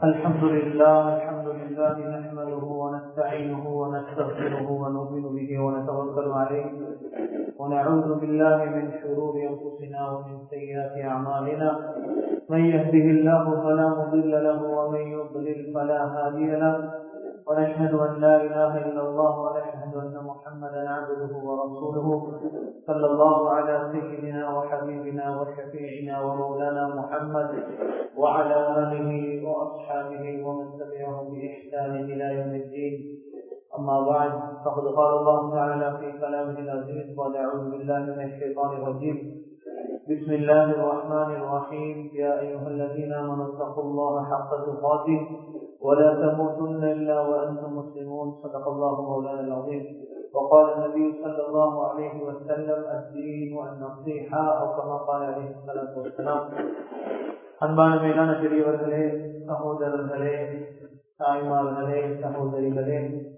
الحمد لله الحمد لله نحمده ونستعينه ونستغفره ونؤمن به ونتوكل عليه ونعوذ بالله من شرور انفسنا ومن سيئات اعمالنا من يهده الله فلا مضل له ومن يضلل فلا هادي له ونشهد ان لا اله الا الله ونشهد ان محمدا عبده ورسوله صلى الله على سيدنا وحبيبنا وشفيعنا ومولانا محمد وعلى اله واصحابه ومن تبعهم باحسان الى يوم الدين اما بعد فقد قال الله تعالى في كلامه العزيز واعوذ بالله من الشيطان الرجيم بسم الله الرحمن الرحيم يا ايها الذين امنوا اتقوا الله حق تقاته ولا تموتن الا وانتم مسلمون صدق الله مولانا العظيم وقال النبي صلى الله عليه وسلم الدين النصيحه او كما قال عليه الصلاه والسلام அன்பான மேலான பெரியவர்களே சகோதரர்களே தாய்மார்களே சகோதரிகளே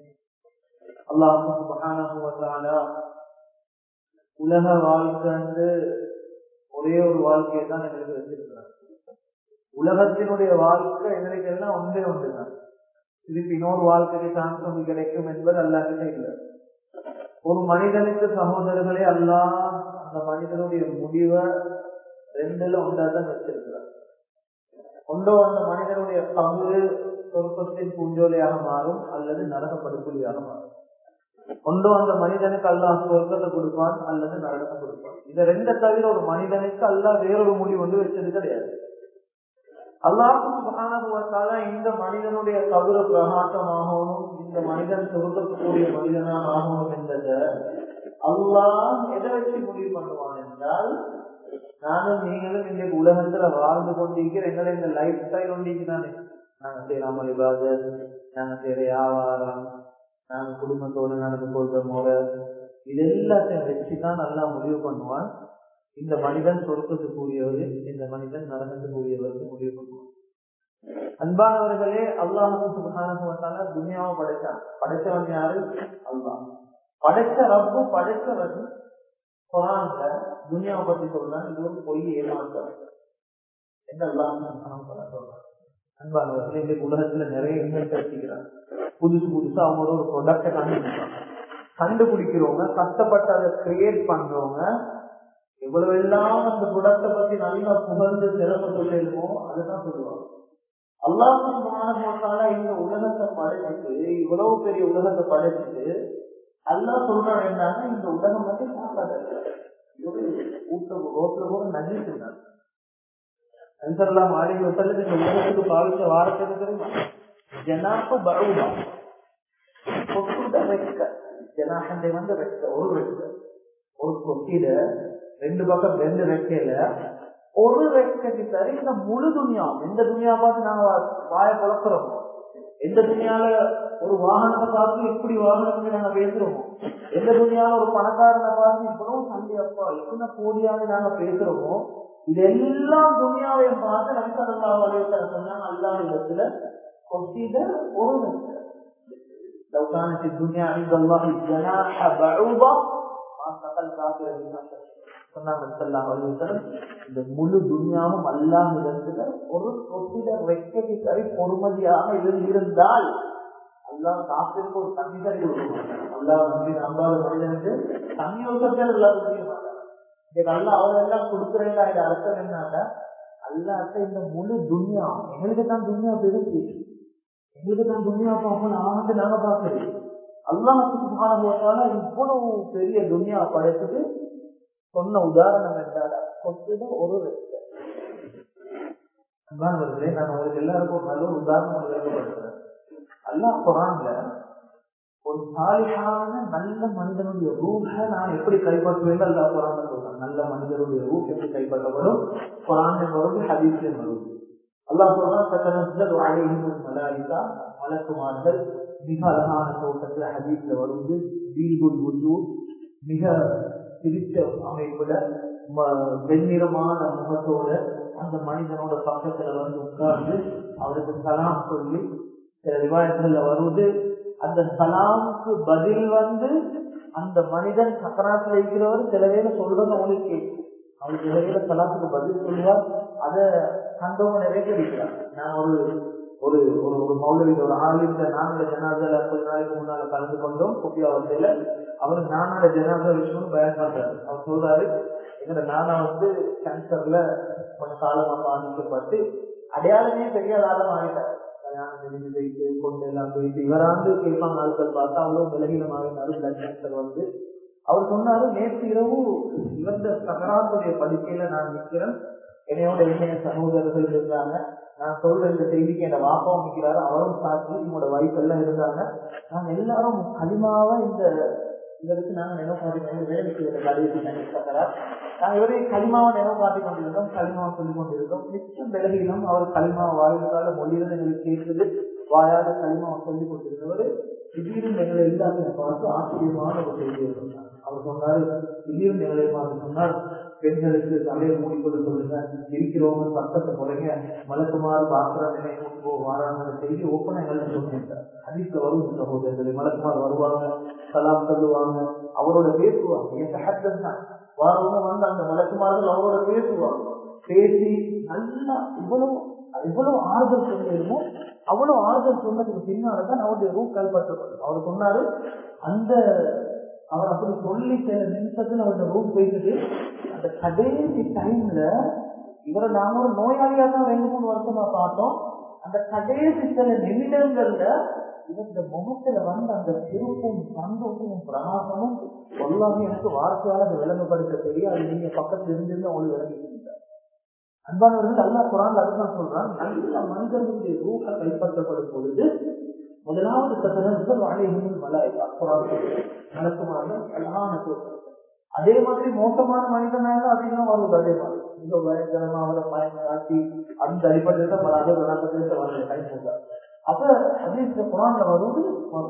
அல்லாஹு உலக வாழ்க்கை வந்து ஒரே ஒரு வாழ்க்கையை தான் எங்களுக்கு வச்சிருக்கிறார் உலகத்தினுடைய வாழ்க்கை எங்களுக்கு எல்லாம் ஒன்றே ஒன்றுதான் திருப்பி இன்னொரு வாழ்க்கைக்கு சான்ஸ் கிடைக்கும் என்பது அல்லாஹிட்ட இல்லை ஒரு மனிதனுக்கு சகோதரர்களே அல்லா அந்த மனிதனுடைய முடிவை ரெண்டுல ஒன்றாதான் வச்சிருக்கிறார் ஒன்றோ அந்த மனிதனுடைய பங்கு சொற்பத்தின் பூஞ்சோலையாக மாறும் அல்லது நரகப்படுகொலியாக மாறும் ஒன்றோ அந்த மனிதனுக்கு அல்லாஹ் சொர்க்கத்தை கொடுப்பான் அல்லது நரகத்தை கொடுப்பான் இதை ரெண்ட தவிர ஒரு மனிதனுக்கு அல்லாஹ் வேறொரு முடிவு வந்து வச்சது கிடையாது அல்லாஹால இந்த மனிதனுடைய கபுர பிரகாசமாகணும் இந்த மனிதன் சொர்க்கத்துக்குரிய மனிதனாக ஆகணும் என்பதை அல்லாஹ் எதை வச்சு முடிவு பண்ணுவான் என்றால் நானும் நீங்களும் இன்னைக்கு உலகத்துல வாழ்ந்து கொண்டிருக்கிற எங்களை இந்த லைஃப் ஸ்டைல் கொண்டிருக்கிறானே நாங்க செய்யற அமளிபாதர் நாங்க செய்யற வியாபாரம் நாங்க குடும்பத்தோடு நடந்து கொள்ற முறை இது எல்லாத்தையும் வச்சுதான் நல்லா முடிவு பண்ணுவான் இந்த மனிதன் சொர்க்கத்துக்குரியவர் இந்த மனிதன் நரகத்துக்குரியவருக்கு முடிவு பண்ணுவான் அன்பானவர்களே அல்லாஹு சுகான துனியாவை படைச்சான் படைச்சவன் யாரு அல்லாஹ் படைச்ச ரப்பு படைச்சவன் குரான்ல துனியாவை பத்தி சொல்றான் இது ஒரு பொய் ஏமாற்றம் என்ன அல்லாஹ் சொல்றான் அன்பானவர்களே இந்த உலகத்துல நிறைய இன்வென்ட் வச்சுக்கிறாங்க புதுசு புதுசா அவங்க ஒரு ப்ரொடக்ட கண்டுபிடிப்பாங்க கண்டுபிடிக்கிறவங்க கஷ்டப்பட்டு அதை கிரியேட் பண்றவங்க எவ்வளவு எல்லாம் அந்த ப்ரொடக்ட பத்தி நல்லா புகழ்ந்து சிறப்பு சொல்லிருமோ அதுதான் சொல்லுவாங்க அல்லாஹால இந்த உலகத்தை படைச்சிட்டு இவ்வளவு பெரிய உலகத்தை படைச்சிட்டு அல்லா சொல்றான் என்னன்னா இந்த உலகம் வந்து சாப்பிடாத ரோட்ல கூட நன்றிட்டு இருந்தாங்க அன்சர்லாம் ஆடி வசல்ல இந்த உலகத்துக்கு பாவிச்ச வார்த்தை தெரியுமா ஜனாப்பு பருவா கொக்குட ரெக்க ஜனாகண்டை வந்து ரெக்க ஒரு ரெக்க ஒரு கொக்கில ரெண்டு பக்கம் ரெண்டு ரெக்கையில ஒரு ரெக்கைக்கு சரி இந்த முழு துணியா எந்த துணியா பார்த்து நாங்க வாய குழக்கிறோம் எந்த துணியால ஒரு வாகனத்தை பார்த்து இப்படி வாகனத்தை நாங்க பேசுறோமோ எந்த துணியால ஒரு பணக்காரனை பார்த்து இவ்வளவு சந்தி அப்பா எத்தனை கோடியாக நாங்க பேசுறோமோ இது எல்லாம் துணியாவையும் பார்த்து நம்சல்லா வலையத்தர சொன்னாங்க அல்லா இடத்துல கொட்டிட ஒரு لو كانت الدنيا عند الله جناح بعوضة ما سقى الكافر بما இந்த முழு துனியாவும் அல்லாஹ் இடத்துல ஒரு தொட்டில ரெக்கைக்கு சரி பொறுமதியாக இருந்தால் அல்லாஹ் காப்பிற்கு ஒரு தண்ணி தண்ணி கொடுக்கணும் அல்லாஹ் நம்பி நம்பாத மனிதனுக்கு தண்ணி ஒருத்தர் எல்லாம் புரிய மாட்டாங்க இந்த அல்ல அவரெல்லாம் கொடுக்குறேன் இது அர்த்தம் என்னன்னா அல்லாட்ட இந்த முழு துனியா எங்களுக்கு தான் துனியா பெருசு எங்களுக்கு தான் துனியா பார்ப்போம் ஆண்டு நாங்க பார்க்கறது அல்லாஹால இவ்வளவு பெரிய துனியா படைச்சது சொன்ன உதாரணம் என்றால கொத்தது ஒரு அன்பானவர்களே நான் உங்களுக்கு எல்லாருக்கும் நல்ல ஒரு உதாரணம் விளக்கப்படுத்துறேன் அல்லாஹ் குரான்ல ஒரு சாலியான நல்ல மனிதனுடைய ரூஹ நான் எப்படி கைப்பற்றுவேன் அல்லா குரான் சொல்றேன் நல்ல மனிதனுடைய ரூஹ் எப்படி கைப்பற்றப்படும் குரான் வருது ஹதீஸ்ல வருது அல்லாஹ் சொல்றான் மலாரிகா மலக்குமார்கள் மிக அழகான தோட்டத்துல ஹதீஸ்ல வருது வீல்குல் உஜூ மிக சிரிச்ச அமைப்புல வெண்ணிறமான முகத்தோட அந்த மனிதனோட பக்கத்துல வந்து உட்கார்ந்து அவருக்கு சலாம் சொல்லி சில விவாதத்துல வருவது அந்த சலாமுக்கு பதில் வந்து அந்த மனிதன் சக்கராத்துல இருக்கிறவர் சில வேலை சொல்றது அவங்களுக்கு கேட்கும் அவருக்கு சில வேலை சலாத்துக்கு பதில் சொல்லுவார் அதை கண்டவங்க நிறைய இருக்கிறார் நான் ஒரு ஒரு ஒரு ஒரு ஒரு மௌலவியில் ஒரு ஆளுந்த நானோட ஜனாதால கொஞ்ச நாளைக்கு முன்னால கலந்து கொண்டோம் குப்பியா வசையில அவர் நானோட ஜனாதா விஷயம் பயன் பண்றாரு அவர் சொல்றாரு எங்கட நானா வந்து கேன்சர்ல கொஞ்ச காலமா பாதிக்கப்பட்டு அடையாளமே தெரியாத ஆழம் ஆகிட்டார் கல்யாணம் தெரிஞ்சு போயிட்டு கொண்டு எல்லாம் போயிட்டு இவராண்டு கேட்பாங்க ஆட்கள் பார்த்தா அவ்வளவு விலகினமாக பிளட் கேன்சர் வந்து அவர் சொன்னாரு நேற்று இரவு இவந்த சகராத்துடைய படுக்கையில நான் நிற்கிறேன் என்னையோட இணைய சகோதரர்கள் இருந்தாங்க நான் சொல்ற இந்த செய்திக்கு என் வாப்பாவும் நிற்கிறாரு அவரும் சாட்சி இவங்களோட வைஃப் எல்லாம் இருந்தாங்க நாங்க எல்லாரும் களிமாவா இந்த இதற்கு நாங்க நினைவு காட்டி கொண்டு வேலைக்கு கடைசி நினைச்சாரா நாங்க இவரை களிமாவை நினைவு காட்டி கொண்டிருந்தோம் களிமாவை சொல்லிக் கொண்டிருந்தோம் நிச்சயம் விலகினோம் அவர் களிமா வாயிலால மொழியிலிருந்து எங்களுக்கு கேட்குது வாயால களிமாவை சொல்லிக் கொண்டிருந்தவர் திடீர்னு எங்களை எல்லாமே பார்த்து ஆச்சரியமான ஒரு செய்தியை சொன்னார் அவர் சொன்னாரு திடீர்னு எங்களை பார்த்து சொன்னார் பெண்களுக்கு தலையை மூடிக்கொள்ள சொல்லுங்க இருக்கிறவங்க சத்தத்தை குறைங்க மலக்குமாறு பாக்குற நினைவு வாராங்க செய்தி ஓப்பனா எங்களுக்கு சொல்லிட்டார் ஹதீஸ்ல வரும் சகோதரர்களை மலக்குமார் வருவாங்க சலாம் சொல்லுவாங்க அவரோட பேசுவாங்க என் சஹத்தம் தான் வாரவங்க வந்து அந்த மலக்குமார்கள் அவரோட பேசுவாங்க பேசி நல்லா இவ்வளவு எவ்வளவு ஆறுதல் சொல்லிருமோ அவ்வளவு ஆறுதல் சொன்னதுக்கு பின்னால்தான் அவருடைய ரூப் கைப்பற்றப்படும் அவர் சொன்னாரு அந்த அவர் அப்படி சொல்லி சில நிமிஷத்துல அவருடைய ரூப் போயிட்டு அந்த கடைசி டைம்ல இவரை நாம ஒரு நோயாளியா தான் ரெண்டு மூணு வருஷமா பார்த்தோம் அந்த கடைசி சில நிமிடங்கள்ல இவருடைய முகத்துல வந்து அந்த சிறுப்பும் சந்தோஷமும் பிரகாசமும் எல்லாமே எனக்கு வார்த்தையால அதை விளங்கப்படுத்த தெரியாது நீங்க பக்கத்துல இருந்து அவங்களுக்கு விளங்கிட்டு அன்பானவர்கள் அல்லா குரான் அதுதான் சொல்றான் நல்ல மனிதர்களுடைய ரூஹ கைப்பற்றப்படும் பொழுது முதலாவது கட்டணம் வாழைகள் மலாய்க்கா குரான் நடக்குமாறு அழகான கூட்டம் அதே மாதிரி மோசமான மனிதனாக அதிகம் வருவது அதே மாதிரி மிக பயங்கரமா அவரை பயனாக்கி அந்த அடிப்படையில் தான் பல அளவு நடப்பதில் வந்து கை போட்டார் அப்ப அதே குரான்ல வருவது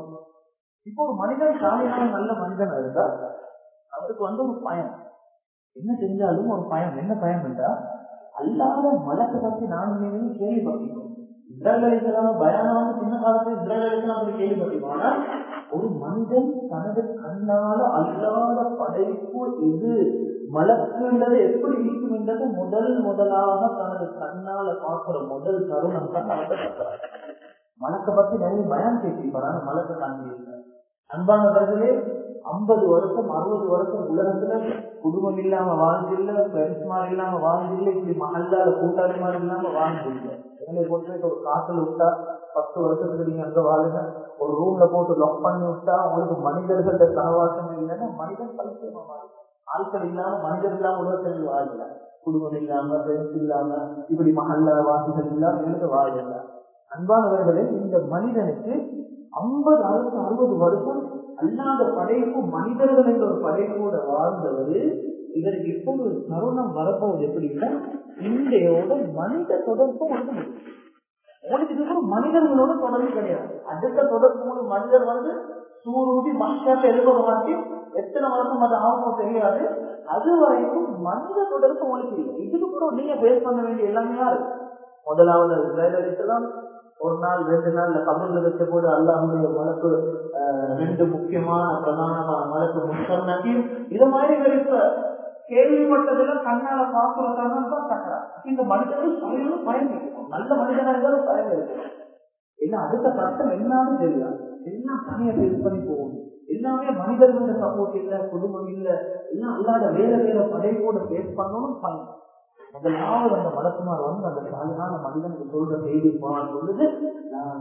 இப்போ ஒரு மனிதன் சாலையான நல்ல மனிதன் இருந்தா அவருக்கு வந்து ஒரு பயம் என்ன செஞ்சாலும் ஒரு பயம் என்ன பயம் என்றா அல்லாத மலத்தை பற்றி நான் நீங்களும் கேள்விப்பட்டிருக்கோம் இஸ்ரேல் அலிசலாம் பயானமான சின்ன காலத்தில் இஸ்ரேல் அலிசலாம் அப்படி கேள்விப்பட்டிருக்கோம் ஆனால் ஒரு மனிதன் தனது கண்ணால அல்லாத படைப்பு எது மலக்குன்றது எப்படி இருக்கும் என்றது முதல் முதலாக தனது கண்ணால பார்க்கிற முதல் தருணம் தான் மலக்கப்படுறார் மலக்க பத்தி நிறைய பயம் கேட்டிருப்பாங்க மலக்க காண்கிறீங்க அன்பானவர்களே ஐம்பது வருஷம் அறுபது வருஷம் உலகத்துல குடும்பம் இல்லாம வாழ்ந்தில்ல ஃப்ரெண்ட்ஸ் மாதிரி இல்லாம வாழ்ந்தில்ல இப்படி மகல்லால கூட்டாளி மாதிரி இல்லாம வாழ்ந்தில்ல எங்களை பொறுத்த ஒரு காத்துல விட்டா பத்து வருஷத்துக்கு நீங்க அங்க வாழுங்க ஒரு ரூம்ல போட்டு லாக் பண்ணி விட்டா உங்களுக்கு மனிதர்கள்ட்ட சகவாசம் இல்லைன்னா மனிதன் பரிசுமா மாறி ஆட்கள் இல்லாம மனிதர் இல்லாம உலகத்தில் வாழல குடும்பம் இல்லாம ஃப்ரெண்ட்ஸ் இல்லாம இப்படி மகல்ல வாசிகள் இல்லாம எனக்கு வாழல அன்பானவர்களே இந்த மனிதனுக்கு ஐம்பது அறுபது அறுபது வருஷம் அல்லாத படைப்பு மனிதர்கள் என்ற ஒரு படைப்போட வாழ்ந்தவர் இதற்கு இப்போ ஒரு தருணம் வரப்போவது எப்படின்னா இன்றையோட மனித தொடர்பு வந்து உங்களுக்கு இதுக்கு மனிதர்களோட தொடர்பு கிடையாது அடுத்த தொடர்பு உங்களுக்கு மனிதர் வந்து சூரூதி மனுஷாட்ட எழுபது மாற்றி எத்தனை வருஷம் அது ஆகுமோ தெரியாது அது வரைக்கும் மனித தொடர்பு உங்களுக்கு இல்லை இதுக்கு கூட நீங்க பேஸ் பண்ண வேண்டிய எல்லாமே யாரு முதலாவது இஸ்ரேல் அலிசலாம் ஒரு நாள் ரெண்டு நாள்ல கபர்ல வச்ச போது அல்லாஹுடைய மலக்கு ரெண்டு முக்கியமான பிரதானமான மலக்கு முஸ்தர்னாக்கி இது மாதிரி இப்ப கேள்விப்பட்டதுல கண்ணால பாக்குறதான தான் தக்கிறா இந்த மனிதர்கள் பழையும் பயம் இருக்கும் நல்ல மனிதனா இருந்தாலும் பயம் இருக்கும் என்ன அடுத்த கஷ்டம் என்னாலும் தெரியாது எல்லாம் தனியா ஃபேஸ் பண்ணி போகணும் எல்லாமே மனிதர்களோட சப்போர்ட் இல்ல குடும்பம் இல்ல எல்லாம் அல்லாத வேற வேற படைப்போட ஃபேஸ் பண்ணணும் பயம் முதலாவது அந்த மலக்குமார் வந்து அந்த சாலையான மனிதனுக்கு சொல்ற செய்தி போனால் சொல்லுது நான்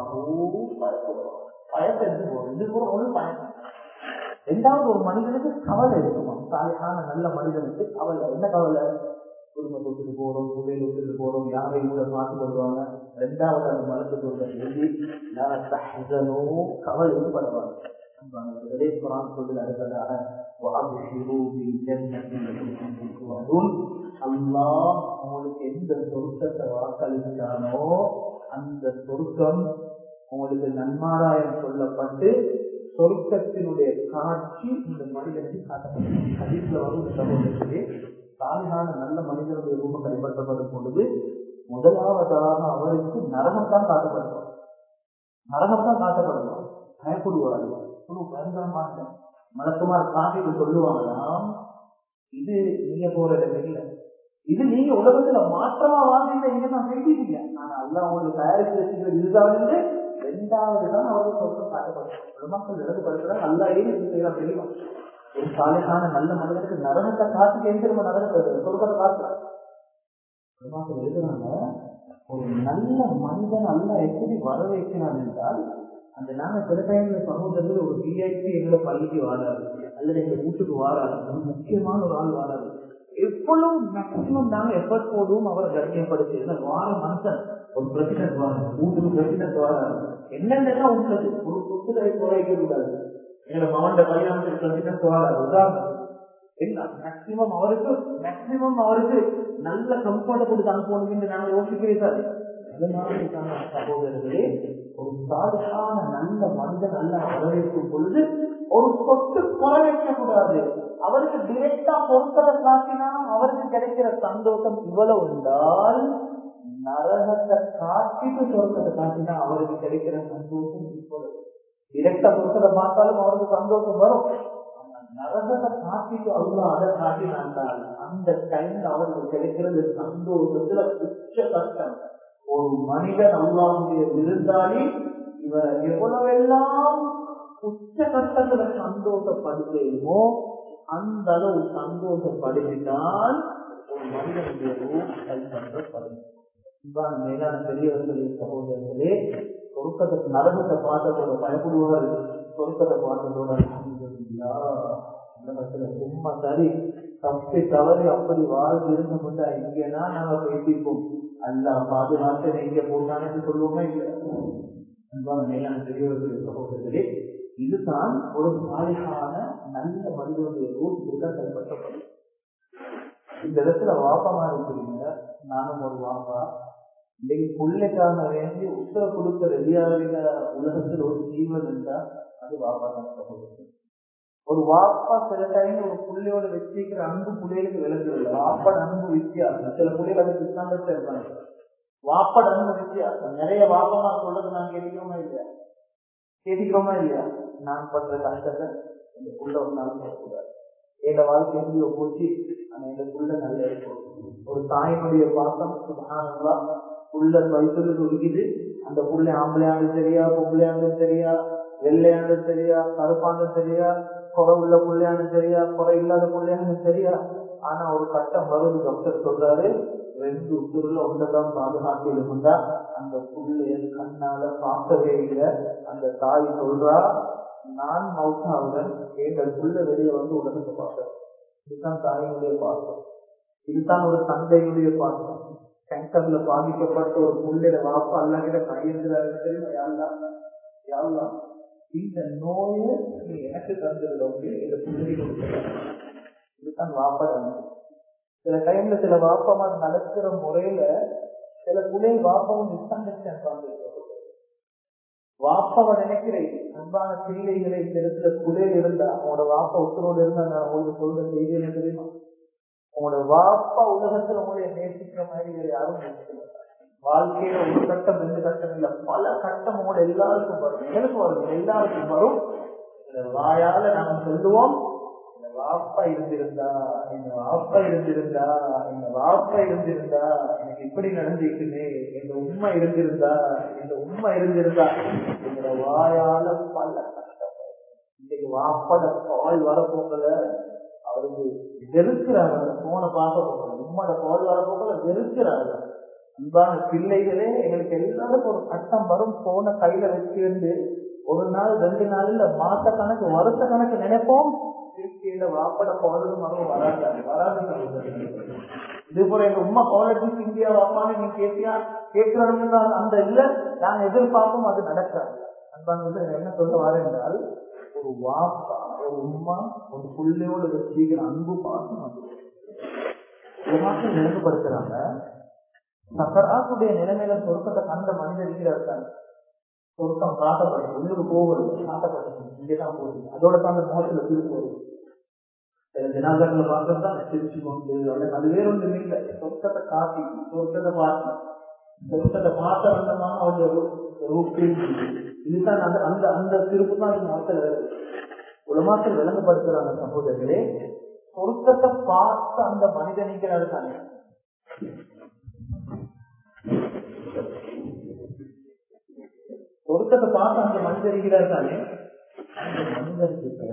பயப்படுவோம் பயத்தை எடுத்து போறோம் இது கூட ஒன்றும் பயம் ரெண்டாவது ஒரு மனிதனுக்கு கவலை இருக்குமா சாலையான நல்ல மனிதனுக்கு கவலை என்ன கவலை குடும்பத்தை விட்டுட்டு போறோம் புகையில விட்டுட்டு போறோம் யாரை கூட மாற்றி கொள்வாங்க ரெண்டாவது அந்த மலக்கு சொல்ற செய்தி கவலை படுவாங்க சொல்லுது அடுத்ததாக அல்லாஹ் உங்களுக்கு எந்த சொருக்கத்தை வாக்களித்தானோ அந்த சொருக்கம் உங்களுக்கு நன்மாராயம் சொல்லப்பட்டு சொருக்கத்தினுடைய காட்சி இந்த மனிதனுக்கு காட்டப்படும் அதிகல வந்து சகோதரர்களே சாலையான நல்ல மனிதனுடைய ரூபம் கைப்பற்றப்படும் பொழுது முதலாவதாக அவருக்கு நரகத்தான் காட்டப்படுவார் நரகத்தான் காட்டப்படுவார் பயப்படுவார் ஒரு பயங்கரமான மலக்குமார் காட்டிட்டு சொல்லுவாங்களாம் இது நீங்க போற இடம் இல்லை இது நீங்க உலகத்துல மாற்றமா வாழ்ந்த இங்க தான் பேசிட்டீங்க ஆனா அல்ல உங்களுக்கு தயாரித்து வச்சுக்கிற இதுதான் ரெண்டாவது தான் அவருக்கு சொர்க்கம் காட்டப்படும் மக்கள் எழுதப்படுத்துறாங்க அல்ல ஏன் இது செய்யலாம் தெரியுமா ஒரு சாலைக்கான நல்ல மனிதனுக்கு நரகத்தை காத்து எங்க நம்ம நரகத்தை சொர்க்கத்தை காட்டுறாங்க பெருமாக்கள் எழுதுறாங்க ஒரு நல்ல மனிதன் அல்ல எப்படி வர வைக்கிறான் என்றால் அந்த நாங்க சில டைம்ல சமூகத்தில் ஒரு விஐபி எங்களை பள்ளிக்கு வாழாது அல்லது எங்க வீட்டுக்கு வாழாது ஒரு முக்கியமான ஒரு ஆள் வாழாது எவ்வளவு மேக்சிமம் நாங்க எஃபர்ட் போடுவோம் அவரை கண்ணியப்படுத்தி வார மனுஷன் ஒரு பிரசிடென்ட் வாரம் வீட்டுக்கு பிரசிடென்ட் வாராரு என்னென்ன உள்ளது ஒரு சொத்துக்களை குறைக்க கூடாது எங்களை மாவட்ட கல்யாணத்துக்கு பிரசிடென்ட் வாராரு உதாரணம் என்ன மேக்சிமம் அவருக்கு மேக்சிமம் அவருக்கு நல்ல கம்ஃபர்ட் கொடுத்து அனுப்பணும் என்று நாங்கள் யோசிக்கிறேன் சார் அதனால சகோதரர்களே ஒரு சாதாரண நல்ல மனிதன் நல்ல வரவேற்கும் பொழுது ஒரு சொத்து குறை வைக்க கூடாது அவருக்கு டிரெக்டா பொருத்தரை காட்டினா அவருக்கு கிடைக்கிற சந்தோஷம் இவ்வளவு இருந்தால் நரகத்தை காட்டிட்டு சொர்க்கத்தை காட்டினா அவருக்கு கிடைக்கிற சந்தோஷம் இவ்வளவு டிரெக்டா பொருத்தரை பார்த்தாலும் அவருக்கு சந்தோஷம் வரும் நரகத்தை காட்டிட்டு அல்லா அதை காட்டினாண்டால் அந்த டைம்ல அவருக்கு கிடைக்கிறது சந்தோஷத்துல உச்ச கஷ்டம் ஒரு மனிதன் அல்லாவுடைய விருந்தாளி இவரை எவ்வளவெல்லாம் உச்ச கட்டத்துல சந்தோஷப்படுத்தேமோ அந்த அளவு சந்தோஷப்படுத்தினால் ஒரு மனிதனுடைய ரூப் கைப்பற்றப்படும் இவ்வாறு மேலான பெரியவர்களே சகோதரர்களே சொருக்கத்தை நரகத்தை பார்த்ததோட பயப்படுவார் சொருக்கத்தை பார்த்ததோட உலகத்துல சும்மா சரி தப்பி தவறி அப்படி வாழ்ந்து இருந்த முட்டா இங்கன்னா நாங்க பேசிப்போம் அல்ல பாதுகாத்து எங்க போட்டான்னு சொல்லுவோமே இல்லை மேலான பெரியவர்களுடைய சகோதரர்களே இதுதான் ஒரு சாலைக்கான நல்ல மனிதனுடைய ரூட் கைப்பற்றப்படும் இந்த இடத்துல வாப்பமா இருக்கிறீங்க நானும் ஒரு வாப்பா இன்னைக்கு பிள்ளைக்காக வேண்டி உத்தர கொடுக்க ரெடியாகிற உலகத்தில் ஒரு ஜீவன் இருந்தா அது வாப்பா தான் சகோதரர்கள் ஒரு வாப்பா சில டைம் ஒரு புள்ளையோட வச்சிருக்கிற அன்பு புள்ளைகளுக்கு விளக்கு இல்லை வாப்பட அன்பு வித்தியாசம் சில புள்ளைகள் அது கிருஷ்ணாண்டத்தை இருப்பாங்க வாப்பட அன்பு வித்தியாசம் நிறைய வாப்பமா சொல்றது நான் கேட்கிறோமா இல்லையா கேட்கிறோமா இல்லையா நான் பண்ற கஷ்டத்தை இந்த புள்ள ஒரு நாள் சொல்லக்கூடாது எங்க வாழ்க்கை எப்படியோ போச்சு ஆனா எங்க புள்ள நல்ல இருக்கும் ஒரு தாயினுடைய பாசம் சுகானங்களா புள்ள வயசுல ஒழுகிது அந்த புள்ள ஆம்பளையாண்டு தெரியா பொம்பளையாண்டு தெரியா வெள்ளையாண்டு தெரியா கருப்பாண்டு தெரியா குறை உள்ள புள்ளையாண்டு தெரியா குறை இல்லாத புள்ளையாண்டு தெரியா ஆனா ஒரு கட்டம் வருது டாக்டர் சொல்றாரு ரெண்டு உத்தூர்ல ஒன்றதான் பாதுகாப்பு இருந்தா அந்த புள்ளைய கண்ணால பார்க்கவே இல்லை அந்த தாய் சொல்றா நான் மௌத்தாவுடன் எங்கள் புள்ள வெளியே வந்து உலகத்தை பார்த்தேன் இதுதான் தாயினுடைய பாசம் இதுதான் ஒரு தந்தையுடைய பாசம் கேன்சர்ல பாதிக்கப்பட்ட ஒரு புள்ளைய வாப்பா அல்லாகிட்ட கையெழுந்துறாரு தெரியுமா யாருலாம் யாருலாம் இந்த நோயை நீ எனக்கு தந்துடும் இந்த புள்ளி கொடுக்கிறார் இதுதான் வாப்பா சில டைம்ல சில வாப்பமா நடக்கிற முறையில சில புள்ளை வாப்பாவும் மிஸ் அண்டர்ஸ்டாண்ட் வாப்பாவை நினைக்கிறேன் அன்பான பிள்ளைகளை இந்த இடத்துல குலையில் இருந்தா உங்களோட வாப்பா உத்தரவோடு இருந்தா நான் உங்களுக்கு சொல்ற செய்தி என்ன தெரியுமா உங்களோட வாப்பா உலகத்துல உங்களுடைய நேசிக்கிற மாதிரி வேற யாரும் நேசிக்க வாழ்க்கையில ஒரு கட்டம் ரெண்டு கட்டம் இல்ல பல கட்டம் உங்களோட எல்லாருக்கும் வரும் எனக்கு வரும் எல்லாருக்கும் வரும் இந்த வாயால நாங்க சொல்லுவோம் இந்த வாப்பா இருந்திருந்தா எங்க வாப்பா இருந்திருந்தா எங்க வாப்பா இருந்திருந்தா எனக்கு இப்படி நடந்துக்குன்னு எங்க உண்மை இருந்திருந்தா எங்க உண்மை இருந்திருந்தா எங்களோட வாயால பல கஷ்டம் இன்னைக்கு வாப்பட பால் வரப்போக்கல அவருக்கு வெறுக்கிறாங்க அந்த போனை பார்க்க போகல உம்மோட பால் வரப்போக்கல வெறுக்கிறாங்க அன்பான பிள்ளைகளே எங்களுக்கு எல்லாருக்கும் ஒரு கட்டம் வரும் போன கையில வச்சிருந்து ஒரு நாள் ரெண்டு நாள் இல்ல மாச கணக்கு வருஷ கணக்கு நினைப்போம் திருச்சியில வாப்பட பாலும் மரம் வராது வராது இது போல எங்க உமா பாலிட்டிக்ஸ் இந்தியா வாப்பான்னு நீங்க கேட்டியா கேட்கறது அந்த இல்ல நாங்க எதிர்பார்ப்போம் அது நடக்காது அன்பான என்ன சொல்ல வரேன் என்றால் ஒரு வாப்பா ஒரு உமா ஒரு புள்ளையோட வச்சுக்கிற அன்பு பாசம் அது எல்லாத்தையும் நினைவுபடுத்துறாங்க சக்கராசுடைய நிலைமையில சொருக்கத்தை கண்ட மனிதர் இருக்கிறார் சொருக்கம் காட்டப்பட்டது உள்ளுக்கு போவது காட்டப்பட்டது இங்கேதான் போகுது அதோட தான் அந்த முகத்துல திருப்பி வருது சில தினாகரங்களை பார்க்கறது தான் சிரிச்சு கொண்டு அது வேற ஒன்று இல்லை சொர்க்கத்தை காட்டி சொர்க்கத்தை பார்த்து சொர்க்கத்தை பார்த்த வந்தமான அவருடைய ரூபில் இதுதான் அந்த அந்த அந்த திருப்பு தான் இந்த முகத்துல வருது உலமாக்கள் விளங்கப்படுத்துறாங்க சகோதரர்களே சொர்க்கத்தை பார்த்த அந்த மனிதனிக்கிறாரு தானே சொர்க்கத்தை பார்த்து அந்த மனிதர் இருக்கிறார் தானே அந்த மனிதர்கிட்ட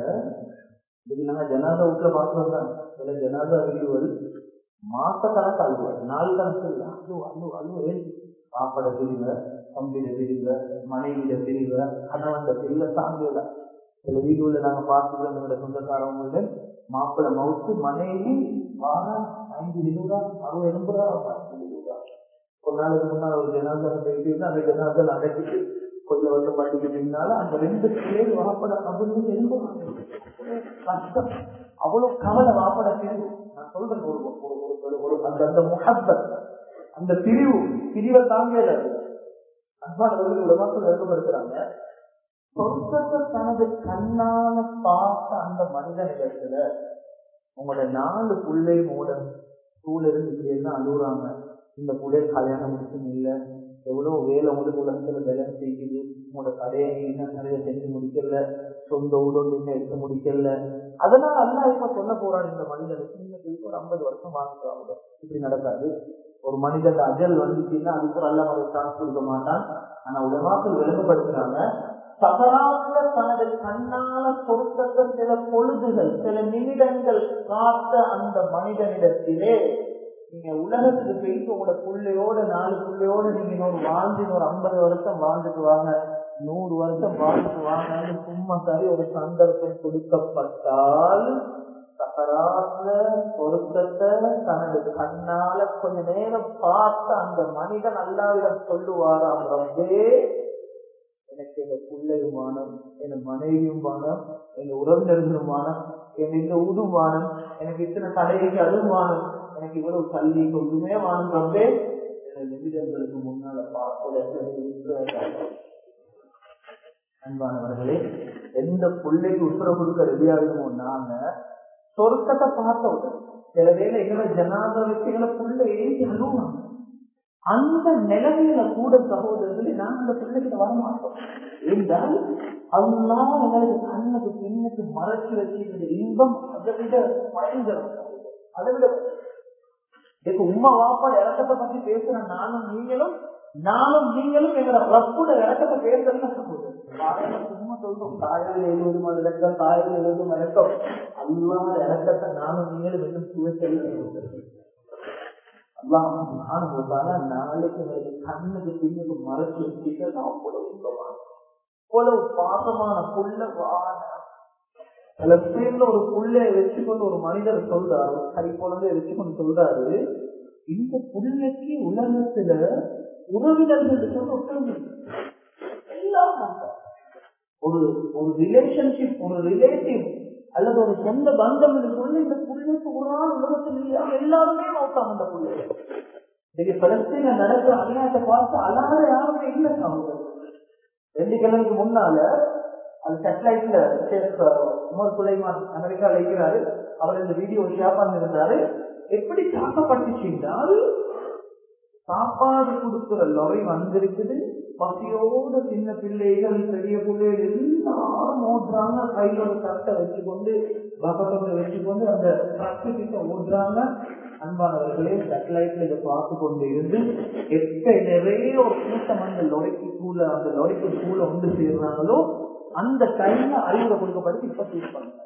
இது நாங்க ஜனாதா வீட்டுல பாக்குறோம் தான் சில ஜனாதா வீடுகள் மாச கணக்கு அழுவார் நாலு கணக்கு இல்லை அழு அழு அழு ஏன் சாப்பாட பிரிவ தம்பிட பிரிவ மனைவிட பிரிவ கணவன் பிரிவ சாமியில சில வீடுகளில் நாங்க பார்த்துக்கிறோம் எங்களோட சொந்தக்காரவங்கள மாப்பிள்ளை மவுத்து மனைவி வாரம் ஐந்து இருபதா அறுபது எண்பதா இருபதா ஒரு நாளுக்கு முன்னால் ஒரு ஜனாதா போயிட்டு அந்த ஜனாதா அடைச்சிட்டு கொஞ்சம் வருஷம் பண்டிகைனால அந்த ரெண்டு பேர் வாப்பட அப்படின்னு எழுதுவாங்க கஷ்டம் அவ்வளவு கவலை வாப்பட சேர்ந்து நான் சொல்றேன் ஒரு ஒரு- ஒரு- ஒரு அந்த அந்த முகப்பத் அந்த பிரிவு பிரிவை தாங்கல அன்பானவர்கள் உலகத்தில் எழுதப்படுத்துறாங்க சொர்க்கத்தை தனது கண்ணால பார்த்த அந்த மனிதனிடத்துல உங்களோட நாலு பிள்ளை மூட ஸ்கூல்ல இருந்து இப்படி எல்லாம் அழுகுறாங்க இந்த பிள்ளை கல்யாணம் முடிச்சும் இல்ல எவ்வளவு வேலை உங்களுக்கு உலகத்துல பேலன்ஸ் செய்யுது உங்களோட கடையை இன்னும் நிறைய செஞ்சு முடிக்கல சொந்த ஊரோடு இன்னும் எடுத்து முடிக்கல அதனால அல்லா இப்ப சொல்ல போறான் இந்த மனிதனுக்கு இன்னைக்கு ஒரு ஐம்பது வருஷம் வாழ்ந்துருவாங்க இப்படி நடக்காது ஒரு மனிதன் அஜல் வந்துச்சுன்னா அதுக்கு ஒரு அல்ல ஒரு சான்ஸ் கொடுக்க மாட்டான் ஆனா உலகத்தில் விளங்கப்படுத்துறாங்க சகராத்துல தனது கண்ணால பொருத்தத்த சில பொழுதுகள் சில நிமிடங்கள் காத்த அந்த மனிதனிடத்திலே நீங்க உலகத்துக்கு போயிட்டு உங்களோட புள்ளையோட நாலு புள்ளையோட நீங்க இன்னொரு வாழ்ந்து இன்னொரு ஐம்பது வருஷம் வாழ்ந்துட்டு வாங்க நூறு வருஷம் வாழ்ந்துட்டு வாங்கன்னு சும்மா சரி ஒரு சந்தர்ப்பம் கொடுக்கப்பட்டால் சகராத்துல பொருத்தத்தை தனது கண்ணால கொஞ்ச நேரம் பார்த்த அந்த மனிதன் அல்லாவிடம் சொல்லுவாராம் ரப்பே எனக்கு எங்க பிள்ளையும் மானம் என் மனைவியும் மானம் எங்க உறவினர்களும் மானம் என் இந்த ஊதும் மானம் எனக்கு இத்தனை தலைக்கு அதுவும் மானம் எனக்கு இவ்வளவு தள்ளி ஒன்றுமே மானம் ரப்பே சில நிமிடங்களுக்கு முன்னால பார்க்க அன்பானவர்களே எந்த பிள்ளைக்கு உத்தரவு கொடுக்க ரெடியாகுமோ நாங்க சொர்க்கத்தை பார்த்த உடனே சில வேளை எங்களை ஜனாத வச்சு எங்களை புள்ள ஏறி அழுவாங்க அந்த நிலைமையில கூட சகோதரர்களே நாங்க அந்த பிள்ளைகிட்ட வர மாட்டோம் என்றால் அல்லா எங்களுக்கு கண்ணுக்கு பின்னுக்கு மறைச்சு வச்சிருக்கிற இன்பம் அதை விட பயங்கரம் அதை விட இப்ப உமா வாப்பாட இறக்கத்தை பத்தி பேசுற நானும் நீங்களும் நானும் நீங்களும் எங்களோட ரப்புட இறக்கத்தை பேசுறதுன்னு சொல்லுது சும்மா சொல்றோம் தாயால் எழுபது மணி இலக்கம் தாயால் எழுபது மணி இலக்கம் அல்லாத இறக்கத்தை நானும் நீங்களும் இன்னும் சுவைச்சல் அல்லாஹ் சுப்ஹானஹு வ தஆலா நாளைக்கு எங்களுக்கு கண்ணுக்கு பின்னுக்கு மறைச்சு வச்சுக்கிறது அவ்வளவு இன்பமான அவ்வளவு பாசமான புள்ள வான பலஸ்தீன்ல ஒரு புள்ளைய வச்சுக்கொண்டு ஒரு மனிதர் சொல்றாரு ஒரு கை குழந்தைய வச்சுக்கொண்டு சொல்றாரு இந்த புள்ளைக்கு உலகத்துல உறவினர்கள் சொல்ல ஒற்றுமை எல்லாம் நம்ப. ஒரு ஒரு ரிலேஷன்ஷிப் ஒரு ரிலேட்டிவ் அல்லது ஒரு சொந்த பந்தம் என்று சொல்லி இந்த புள்ளைக்கு ஒரு நாள் உலகத்தில் இல்லையா எல்லாருமே நோக்காம அந்த புள்ளைய இன்னைக்கு பலஸ்தீன நடக்கிற அநியாயத்தை பார்த்து அல்லாத யாருமே இல்லை சகோதரர் ரெண்டு கிழமைக்கு முன்னால அது சேட்டலைட்ல உமர் சுலைமான் அமெரிக்காவில் இருக்கிறாரு அவர் இந்த வீடியோ ஷேர் பண்ணிருந்தாரு எப்படி தாக்கப்பட்டுச்சுன்றால் சாப்பாடு கொடுக்கிற லொரை வந்திருக்குது பசியோட சின்ன பிள்ளைகள் பெரிய பிள்ளைகள் எல்லாரும் ஓடுறாங்க கையில ஒரு தட்டை வச்சுக்கொண்டு பக்கத்துல வச்சுக்கொண்டு அந்த ட்ரக்கு கிட்ட ஓடுறாங்க அன்பானவர்களே சேட்டலைட்ல இதை பார்த்து கொண்டு இருந்து எப்ப நிறைய ஒரு கூட்டம் அந்த லொரைக்கு கூட அந்த லொரைக்கு கூட வந்து சேர்றாங்களோ அந்த டைம்ல அறிவுரை கொடுக்கப்பட்டு இப்ப சூஸ் பண்ணுங்க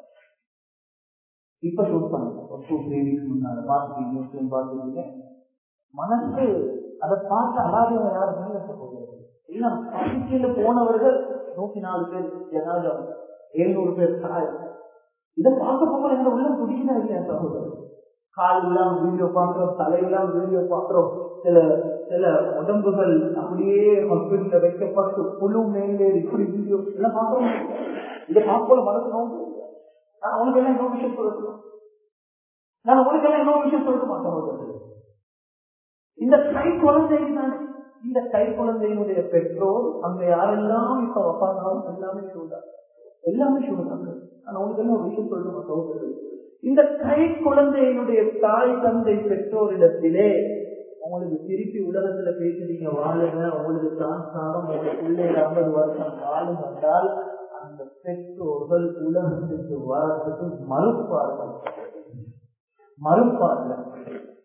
இப்ப சூஸ் பண்ணுங்க ஒரு டூ த்ரீ வீக்ஸ் முன்னால பார்த்துட்டீங்க நியூஸ்லயும் பார்த்துட்டீங்க மனசு அதை பார்த்து அலாதியாக யாருமே இருக்க போகிறது எல்லாம் பசிக்கையில போனவர்கள் நூத்தி நாலு பேர் ஜனாதம் எழுநூறு பேர் சாயம் இதை பார்க்க போக எங்க உள்ள பிடிக்கல இல்லையா சகோதரர் கால் இல்லாம வீடியோ பாக்குறோம் தலையெல்லாம் வீடியோ பாக்குறோம் சில சில உடம்புகள் அப்படியே ஹாஸ்பிட்டல்ல வைக்கப்பட்டு புழு மேலே இப்படி வீடியோ எல்லாம் பாக்குறோம் இதை பார்க்கல மனசு நோக்கு நான் உனக்கு எல்லாம் இன்னொரு விஷயம் சொல்லணும் நான் உனக்கு எல்லாம் இன்னொரு விஷயம் சொல்ல மாட்டேன் இந்த கை குழந்தை தான் இந்த கை குழந்தையினுடைய பெற்றோர் அங்க யாரெல்லாம் இப்ப வப்பாங்க எல்லாமே சொல்றாங்க எல்லாமே சொல்றாங்க ஆனா உனக்கு என்ன ஒரு விஷயம் சொல்லணும் சகோதரர்கள் இந்த கை குழந்தையினுடைய தாய் தந்தை பெற்றோரிடத்திலே உங்களுக்கு திருப்பி உலகத்துல பேசுறீங்க வாழுங்க உங்களுக்கு தான் சாரம் உங்க பிள்ளைகள் ஐம்பது வருஷம் வாழும் வந்தால் அந்த பெற்றோர்கள் உலகத்துக்கு வரத்துக்கு மறுப்பார்கள் மறுப்பார்கள்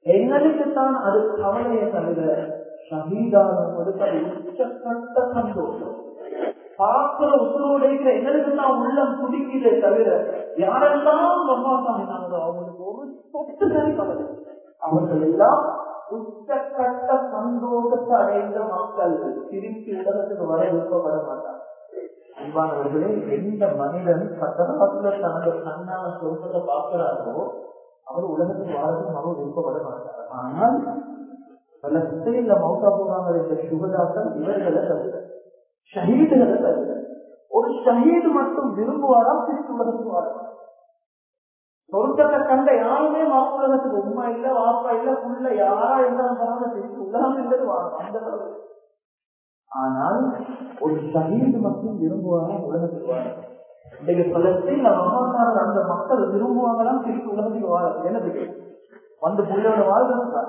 எங்களுக்கு தான் அது கவலையை தவிர ஷஹீதானவங்களுக்கு அது உச்சக்கட்ட சந்தோஷம் பார்க்கிற உசுரோட இருக்கிற எங்களுக்கு தான் உள்ளம் துடிக்கிறதே தவிர யாரெல்லாம் மகாசாமினாங்களோ அவங்களுக்கு ஒரு சொத்து சரி கவலை அவர்கள் எல்லாம் உச்சக்கட்ட சந்தோஷத்தை அடைந்த மக்கள் திருப்பி உலகத்துக்கு வர விருப்பப்பட மாட்டாங்க அன்பானவர்களே எந்த மனிதன் சக்கரத்துல தனது கண்ணான சொர்க்கத்தை பார்க்கிறாரோ அவர் உலகத்துக்கு வாழ்றதுக்கு அவர் விருப்பப்பட மாட்டார் ஆனால் பல சித்தையில மௌத்தா போறாங்க இந்த சுகதாக்கள் இவர்களை தவிர ஷஹீதுகளை தவிர ஒரு ஷஹீது மட்டும் விரும்புவாராம் திருப்பி உலகத்துக்கு வாழ சொர்க்கத்தை கண்ட யாருமே மாப்பிள்ளத்துக்கு உண்மை இல்ல வாப்பா இல்ல புள்ள யாரா இருந்தாலும் திருப்பி உலகம் இல்லது வாழும் அந்த அளவு ஆனால் ஒரு ஷஹீது மட்டும் விரும்புவாங்க உலகத்துக்கு வாழ இன்றைக்கு பலத்தில் மகாசாரர் அந்த மக்கள் விரும்புவாங்களாம் திருப்பி உலகத்துக்கு வாழ என்னது வந்து புள்ளையோட வாழ்றதா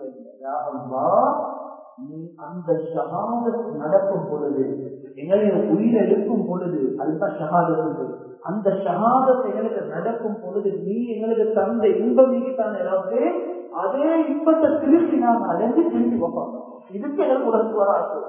நீ அந்த ஷஹாதத் நடக்கும் பொழுது எங்களுடைய உயிர் எடுக்கும் பொழுது அதுதான் ஷஹாதத் அந்த ஷஹாதத் எங்களுக்கு நடக்கும் பொழுது நீ எங்களுக்கு தந்த இன்பம் நீக்கித்தான் ஏதாவது அதே இன்பத்தை திருப்பி நாம் அடைஞ்சு திருப்பி வைப்பாங்க இதுக்கு எங்களுக்கு உலகத்துக்கு வர ஆசை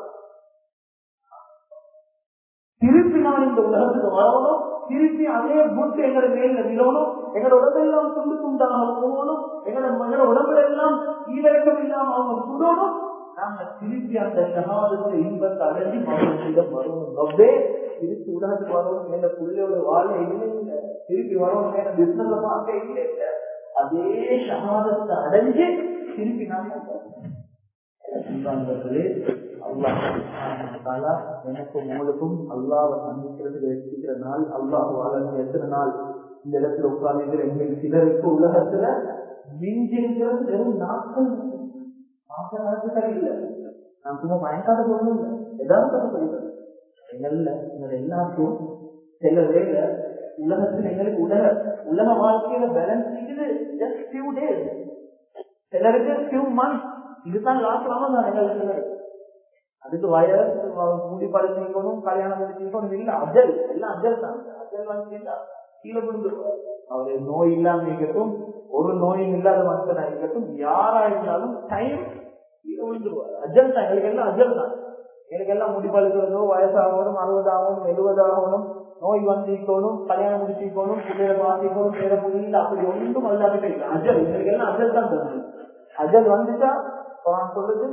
திருப்பி நான் இந்த உலகத்துக்கு வரணும் திருப்பி அதே புத்து எங்களோட மேல விழணும் எங்களோட உடம்பெல்லாம் துண்டு துண்டாக போகணும் எங்களோட எங்களோட உடம்புல எல்லாம் ஈரக்கம் இல்லாம அவங்க சுடணும் நாங்க திருப்பி அந்த சகாதத்தை இன்பத்தை அடைஞ்சி மகளிடம் வரணும் ரப்பே திருப்பி உலகத்துக்கு வரணும் மேல புள்ளையோட வாழ இல்லை இல்லை திருப்பி வரணும் மேல பிசினஸ் பார்க்க இல்லை இல்லை அதே சகாதத்தை அடைஞ்சு திருப்பி நாம அன்பானவர்களே அல்லாஹ் எனக்கும் உங்களுக்கும் அல்லாவை சந்திக்கிறது எடுத்துக்கிற நாள் அல்லாஹ் வாழ எத்தனை நாள் இந்த இடத்துல உட்கார்ந்துக்கிற எங்களுக்கு சிலருக்கு உலகத்துல மிஞ்சிருக்கிறது வெறும் நாட்கள் நாட்கள் இல்லை நான் சும்மா பயங்காத பொருளும் இல்லை ஏதாவது சொல்றேன் எங்கள்ல எங்களை எல்லாருக்கும் சில வேலை உலகத்துல எங்களுக்கு உலக உலக வாழ்க்கையில பேலன்ஸ் இருக்குது ஜஸ்ட் ஃபியூ டேஸ் சிலருக்கு ஃபியூ மந்த்ஸ் இதுதான் லாஸ்ட் ரமதான் எங்களுக்கு அதுக்கு வயசு கூடி படுத்திக்கணும் கல்யாணம் முடிச்சிக்கணும் இல்ல அஜல் எல்லாம் அஜல் தான் அஜல் வாங்கிட்டா கீழே விழுந்துருவார் அவரு நோய் இல்லாம இருக்கட்டும் ஒரு நோயும் இல்லாத மக்களா இருக்கட்டும் யாரா இருந்தாலும் டைம் கீழே விழுந்துருவார் அஜல் தான் எங்களுக்கு எல்லாம் அஜல் தான் எனக்கு எல்லாம் முடி பழுக்கிறதோ வயசாகணும் அறுபது ஆகணும் எழுபது ஆகணும் நோய் வந்திக்கணும் கல்யாணம் முடிச்சிக்கணும் பிள்ளைகளை மாத்திக்கணும் பேர புரியல அப்படி ஒன்றும் அல்லாத அஜல் எங்களுக்கு எல்லாம் அஜல் தான் தரணும் அஜல் வந்துட்டா குரான் சொல்லுது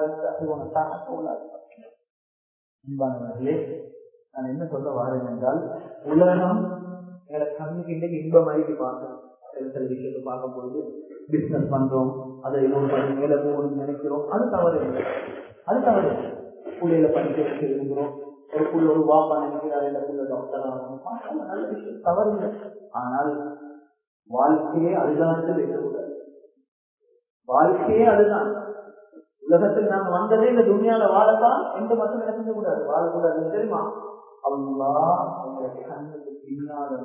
அன்பானவர்களே நான் என்ன சொல்ல வாரேன் என்றால் உலகம் எங்களை கண்ணுக்கு இன்றைக்கு இன்பம் அழிக்கு பார்க்கணும் சில சில விஷயத்தை பார்க்கும் பொழுது பிசினஸ் பண்றோம் அதை இன்னொரு படி மேல போகணும்னு நினைக்கிறோம் அது தவறு இல்லை அது தவறு பிள்ளைகளை படிக்க வச்சு விரும்புகிறோம் ஒரு புள்ள ஒரு வாப்பா நினைக்கிறார் இல்ல புள்ள டாக்டர் ஆகணும் நல்ல விஷயம் தவறு இல்லை ஆனால் வாழ்க்கையே அதுதான் வைக்கக்கூடாது வாழ்க்கையே அதுதான் உலகத்தில் நாங்க வந்ததே இந்த துணியால வாழத்தான் எந்த மட்டும் நினைக்க கூடாது வாழக்கூடாது தெரியுமா அல்லா உங்களுடைய கண்ணுக்கு பின்னால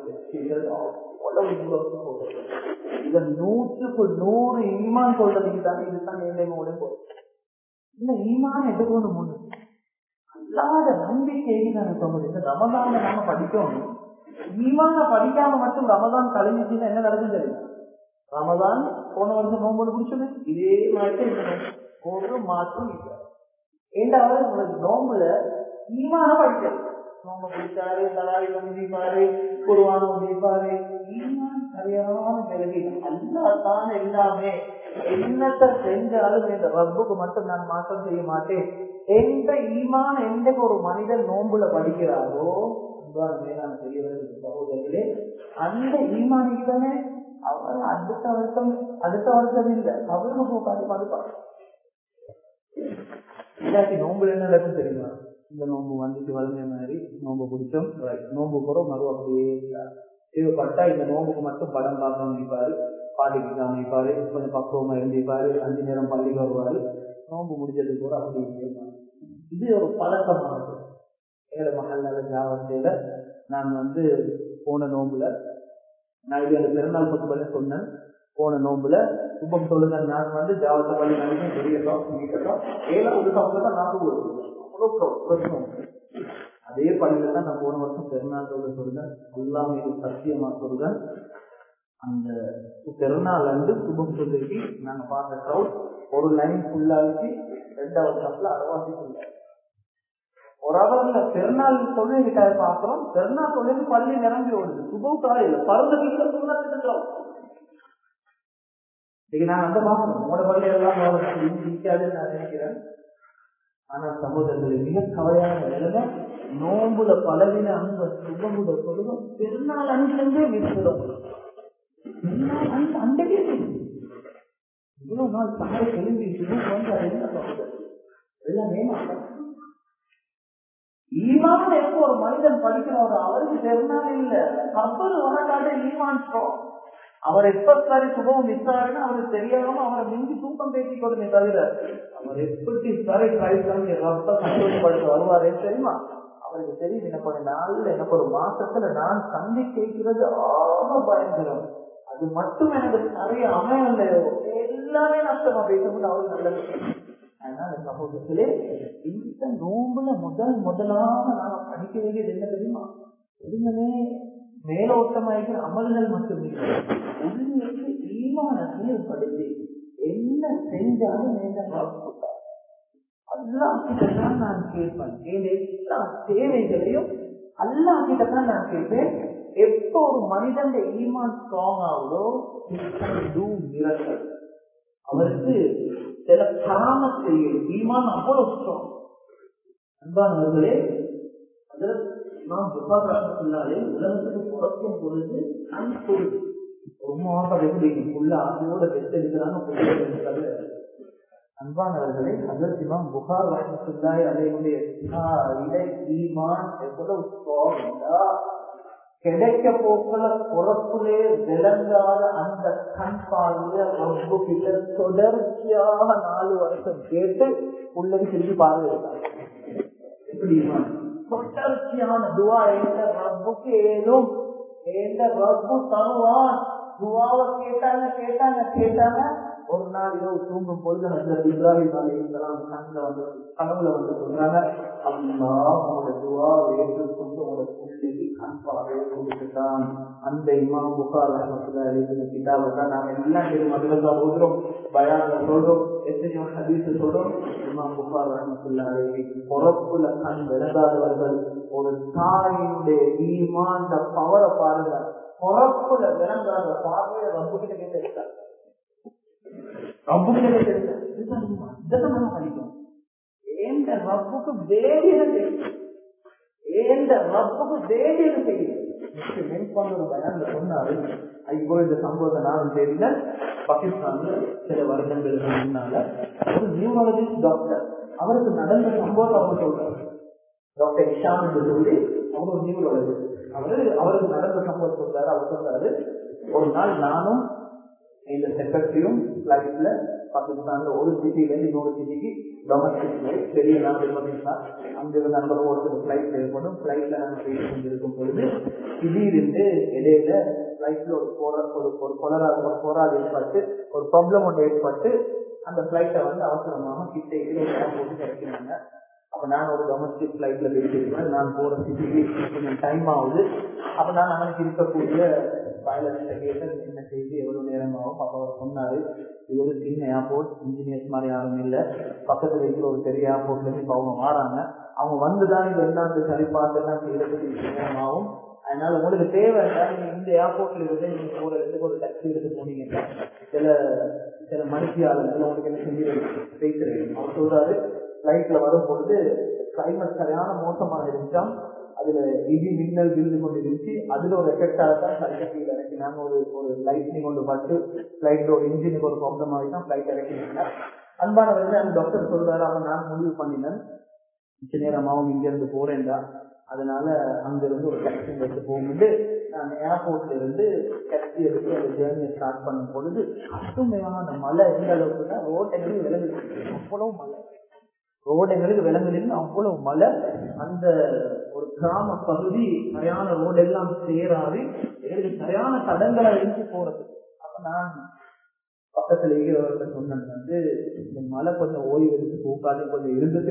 இதன் நூற்றுக்கு நூறு ஈமான் சொல்றதுக்கு தானே இதுதான் ஏழைமோட போதும் இந்த ஈமான் எதுக்கு முன்னு அல்லாத நம்பிக்கை நான் சொல்றது இந்த ரமதான நாம படிக்கணும் ஈமான படிக்காம மட்டும் ரமதான் கழிஞ்சுச்சுன்னா என்ன நடக்கும் தெரியும் ரமதான் போன வருஷம் நோம்போடு பிடிச்சது இதே மாதிரி ஒரு மாற்றம் இல்லை ஏண்டாவது உங்களுக்கு நோம்புல ஈமான படிக்கிறது நோம்பு பிடிச்சாரு தலாரி வந்திப்பாரு குருவான வந்திப்பாரு ஈமான் சரியான நிலையை அல்லாதான் எல்லாமே என்னத்தை செஞ்சாலும் இந்த ரப்புக்கு மட்டும் நான் மாற்றம் செய்ய மாட்டேன் எந்த ஈமான எந்த ஒரு மனிதன் நோம்புல படிக்கிறாரோ மேலான பெரியவர்கள் சகோதரர்களே அந்த ஈமானிக்கு தானே அவர் அடுத்த வருஷம் அடுத்த வருஷம் இல்ல அவருக்கு போக்காடி மறுப்பார் இல்லாட்டி நோம்புல என்ன நடக்கும் தெரியுமா இந்த நோம்பு வந்துட்டு வளர்ந்த மாதிரி நோம்பு பிடிச்சோம் நோம்பு கூட மறு அப்படியே தேவைப்பட்டா இந்த நோம்புக்கு மட்டும் படம் பார்க்க நினைப்பாரு பாட்டுக்கு காமிப்பாரு கொஞ்சம் பக்குவமா எழுந்திப்பாரு அஞ்சு நேரம் பள்ளிக்கு வருவாரு நோம்பு முடிஞ்சதுக்கு கூட அப்படி இது ஒரு பழக்கமானது ஏழை மகள் ஜாவத்தையில நான் வந்து போன நோம்புல நான் இது அந்த பிறநாள் பத்து பள்ளி சொன்னேன் போன நோம்புல சுபம் சொல்லுங்க நான் வந்து ஜாவத்த பள்ளி நினைக்கும் பெரியட்டும் நீக்கட்டும் ஏழாவது சமத்துல தான் நான் அவ்வளோ அதே பள்ளியில தான் நான் போன வருஷம் பெருநாள் சொல்ல சொல்றேன் எல்லாமே இது சத்தியமா சொல்றேன் அந்த பெருநாள் அன்று சுபம் சொல்லிக்கு நாங்க பார்த்த க்ரௌட் ஒரு லைன் ஃபுல்லாச்சு ரெண்டாவது கப்ல அரைவாசிக்குள்ள ஒரு அவர்ல பெருநாள் தொழில்கிட்ட பாக்குறோம் பெருநாள் தொழில் பள்ளி நிரம்பி ஓடுது சுபம் காலையில் பருந்த வீட்டுல சுண்ணத்துக்கிறோம் இன்னைக்கு நான் அந்த மாசம் உங்களோட பள்ளி எல்லாம் நிற்காதுன்னு நான் நினைக்கிறேன் ஆனா சகோதரர்கள் மிக கவலையான நிலைமை நோம்புல பலவின அந்த சுபமுட சொல்லுவோம் பெருநாள் அன்றிலிருந்தே விட்டுடும் பெருநாள் அன்று அன்றைக்கே இவ்வளவு நாள் சாலை எழும்பி சுபம் வந்து அது என்ன சகோதரர் எல்லாம் ஏமாற்றம் ஈமான் எப்போ ஒரு மனிதன் படிக்கிறவர் அவருக்கு பெருநாள் இல்ல கப்பல் வரக்காட்ட ஈமான் அவர் எப்ப சரி சுபம் மிஸ் ஆகுன்னு அவருக்கு தெரியாம அவரை மிஞ்சி தூக்கம் பேசி கொடுங்க தவிர அவர் எப்படி சரி ட்ரை பண்ணி ரொம்ப சந்தோஷப்படுத்த வருவாரே தெரியுமா அவருக்கு தெரியும் எனக்கு ஒரு நாள்ல எனக்கு ஒரு மாசத்துல நான் சந்தி கேட்கிறது ஆக பயங்கரம் அது மட்டும் எனக்கு நிறைய அமையலையோ எல்லாமே நஷ்டமா பேசும்போது அவருக்கு நல்லது அதனால சமூகத்திலே இந்த நோம்புல முதல் முதலாக நாம படிக்க வேண்டியது என்ன தெரியுமா எதுவுமே மேலோட்டமாயிருக்கிற அமல்கள் மட்டும் இல்லை உள்ளிருந்து ஈமான செயல்படுத்தி என்ன செஞ்சாலும் என்ன அல்லா கிட்டதான் நான் கேட்பேன் என் எல்லா தேவைகளையும் அல்லா கிட்டதான் நான் கேட்பேன் எப்போ ஒரு மனிதன் ஈமான் ஸ்ட்ராங் ஆகுதோ மிரட்டல் அவருக்கு சில காம செய்யும் ஈமான் அவ்வளவு ஸ்ட்ராங் அன்பானவர்களே அதில் நாம் புகாராலே உலகத்துக்கு புறக்கும் பொழுது கண் பொழுது ரொம்ப மாதம் எப்படி உள்ள ஆசையோட பெற்றெடுக்கிறாங்க தவிர அன்பானவர்களே அதற்கு இமாம் புகார் வசத்துள்ளாய் அதையுடைய இடை ஈமான் எவ்வளவு ஸ்ட்ராங்கா கிடைக்க போக்குல பொறப்புலே விளங்காத அந்த கண் பார்வைய ரொம்ப கிட்ட தொடர்ச்சியாக நாலு வருஷம் கேட்டு உள்ளது திரும்பி பார்வை எப்படி தொடர்ச்சியான துவா எந்த ரப்புக்கு ஏதும் எந்த ரப்பு தருவான் துவாவை கேட்டாங்க கேட்டாங்க கேட்டாங்க ஒரு நாள் இரவு தூங்கும் பொழுது அந்த இப்ராஹிம் அலி இஸ்லாம் கண்ணில் வந்து கனவுல வந்து சொல்றாங்க அல்லா உங்களோட துவா ஏற்றுக்கொண்டு உங்களோட பிள்ளைக்கு கண் பார்வையை கொடுத்துட்டான் அந்த இமாம் புகார் ரஹமத்துல எழுதின கிதாபை தான் நாங்க எல்லாம் தெரியும் அதுல தான் ஓதுறோம் பயான்ல சொல்றோம் எத்தனையோ ஹதீஸ் சொல்றோம் இமாம் புகார் ரஹமத்துல்லா பொறப்புல கண் விளங்காதவர்கள் ஒரு தாயினுடைய ஈமான் பவரை பாருங்க பொறப்புல விளங்காத பார்வையை ரொம்ப கிட்ட கேட்டு ரொம்ப கிட்ட கேட்டு இதான் நம்ம படிக்கணும் ஏந்த ரப்புக்கு வேடியது தெரியும் ஏந்த ரப்புக்கு வேடியது தெரியும் சொன்னாரு இப்போ இந்த சம்பவத்தை நான் தெரியல பாகிஸ்தான்ல சில வருடங்களுக்கு முன்னால ஒரு நியூமாலஜிஸ்ட் டாக்டர் அவருக்கு நடந்த சம்பவத்தை அவர் சொல்றாரு டாக்டர் இஷான் என்று சொல்லி அவர் ஒரு நியூமாலஜிஸ்ட் அவரு அவருக்கு நடந்த சம்பவம் சொல்றாரு அவர் சொல்றாரு ஒரு நாள் நானும் இந்த செக்ரட்டரியும் பிளைட்ல பாகிஸ்தான்ல ஒரு சிட்டில இருந்து இன்னொரு சிட்டிக்கு டொமஸ்டிக் ஃபிளைட் பெரிய நாடு பாகிஸ்தான் அங்கிருந்து நண்பர் ஒருத்தர் பிளைட் ஏற்படும் பிளைட்ல நாங்கள் போயிட்டு கொண்டிருக்கும் பொழுது திடீரென்று இடையில பிளைட்ல ஒரு போரா ஒரு ஒரு கொலரா ஒரு போராது ஏற்பட்டு ஒரு ப்ராப்ளம் ஒன்று ஏற்பட்டு அந்த பிளைட்டை வந்து அவசரமாக கிட்ட இடையில இடம் போட்டு கிடைக்கிறாங்க அப்ப நான் ஒரு டொமஸ்டிக் பிளைட்ல பேசியிருக்கேன் நான் போற சிட்டிக்கு கொஞ்சம் டைம் ஆகுது அப்ப நான் அவனுக்கு இருக்கக்கூடிய பைலட் கேட்டேன் என்ன செய்து எவ்வளவு நேரம் ஆகும் அப்ப அவர் சொன்னாரு இது ஒரு சின்ன ஏர்போர்ட் இன்ஜினியர்ஸ் மாதிரி யாரும் இல்லை பக்கத்துல இருக்கிற ஒரு பெரிய ஏர்போர்ட்ல இருந்து இப்ப அவங்க வராங்க அவங்க வந்துதான் இது எல்லாம் சரி பார்த்தெல்லாம் செய்யறதுக்கு நேரம் ஆகும் அதனால உங்களுக்கு தேவை நீங்க இந்த ஏர்போர்ட்ல இருந்து நீங்க போற இடத்துக்கு ஒரு டாக்ஸி எடுத்து போனீங்கன்னா சில சில மனுஷியாளர்கள் உங்களுக்கு என்ன செஞ்சு பேசுறேன் அவர் சொல்றாரு ஃபிளைட்ல வரும் பொழுது கிளைமேட் சரியான மோசமாக இருந்துச்சான் அதுல இடி மின்னல் விழுந்து கொண்டு இருந்துச்சு அதுல ஒரு எஃபெக்டாக தான் ஃபிளைட்டை கீழே இறக்கினாங்க ஒரு ஒரு லைட்னிங் கொண்டு பார்த்து ஃபிளைட்ல ஒரு இன்ஜினுக்கு ஒரு ப்ராப்ளம் ஆகி தான் ஃபிளைட் இறக்கினாங்க அன்பானவர்கள் அந்த டாக்டர் சொல்றாரு அப்ப நான் முடிவு பண்ணினேன் மிச்ச நேரமாகவும் இங்க இருந்து போறேன்டா அதனால அங்க இருந்து ஒரு டாக்ஸி எடுத்து போகும்போது நான் ஏர்போர்ட்ல இருந்து டாக்ஸி எடுத்து அந்த ஜேர்னியை ஸ்டார்ட் பண்ணும் பொழுது கடுமையான மழை எந்த அளவுக்குன்னா ரோட்டெங்களுக்கு விலங்கு அவ்வளவு மழை ரோடுங்களுக்கு விலங்குகள் அவ்வளவு மழை அந்த ஒரு கிராம பகுதி சரியான ரோடு எல்லாம் சேராது எனக்கு சரியான தடங்களை இருந்து போறது அப்ப நான் பக்கத்துல இருக்கிறவர்கிட்ட சொன்னேன் வந்து இந்த மழை கொஞ்சம் ஓய்வு எடுத்து போக்காது கொஞ்சம் இருந்துட்டு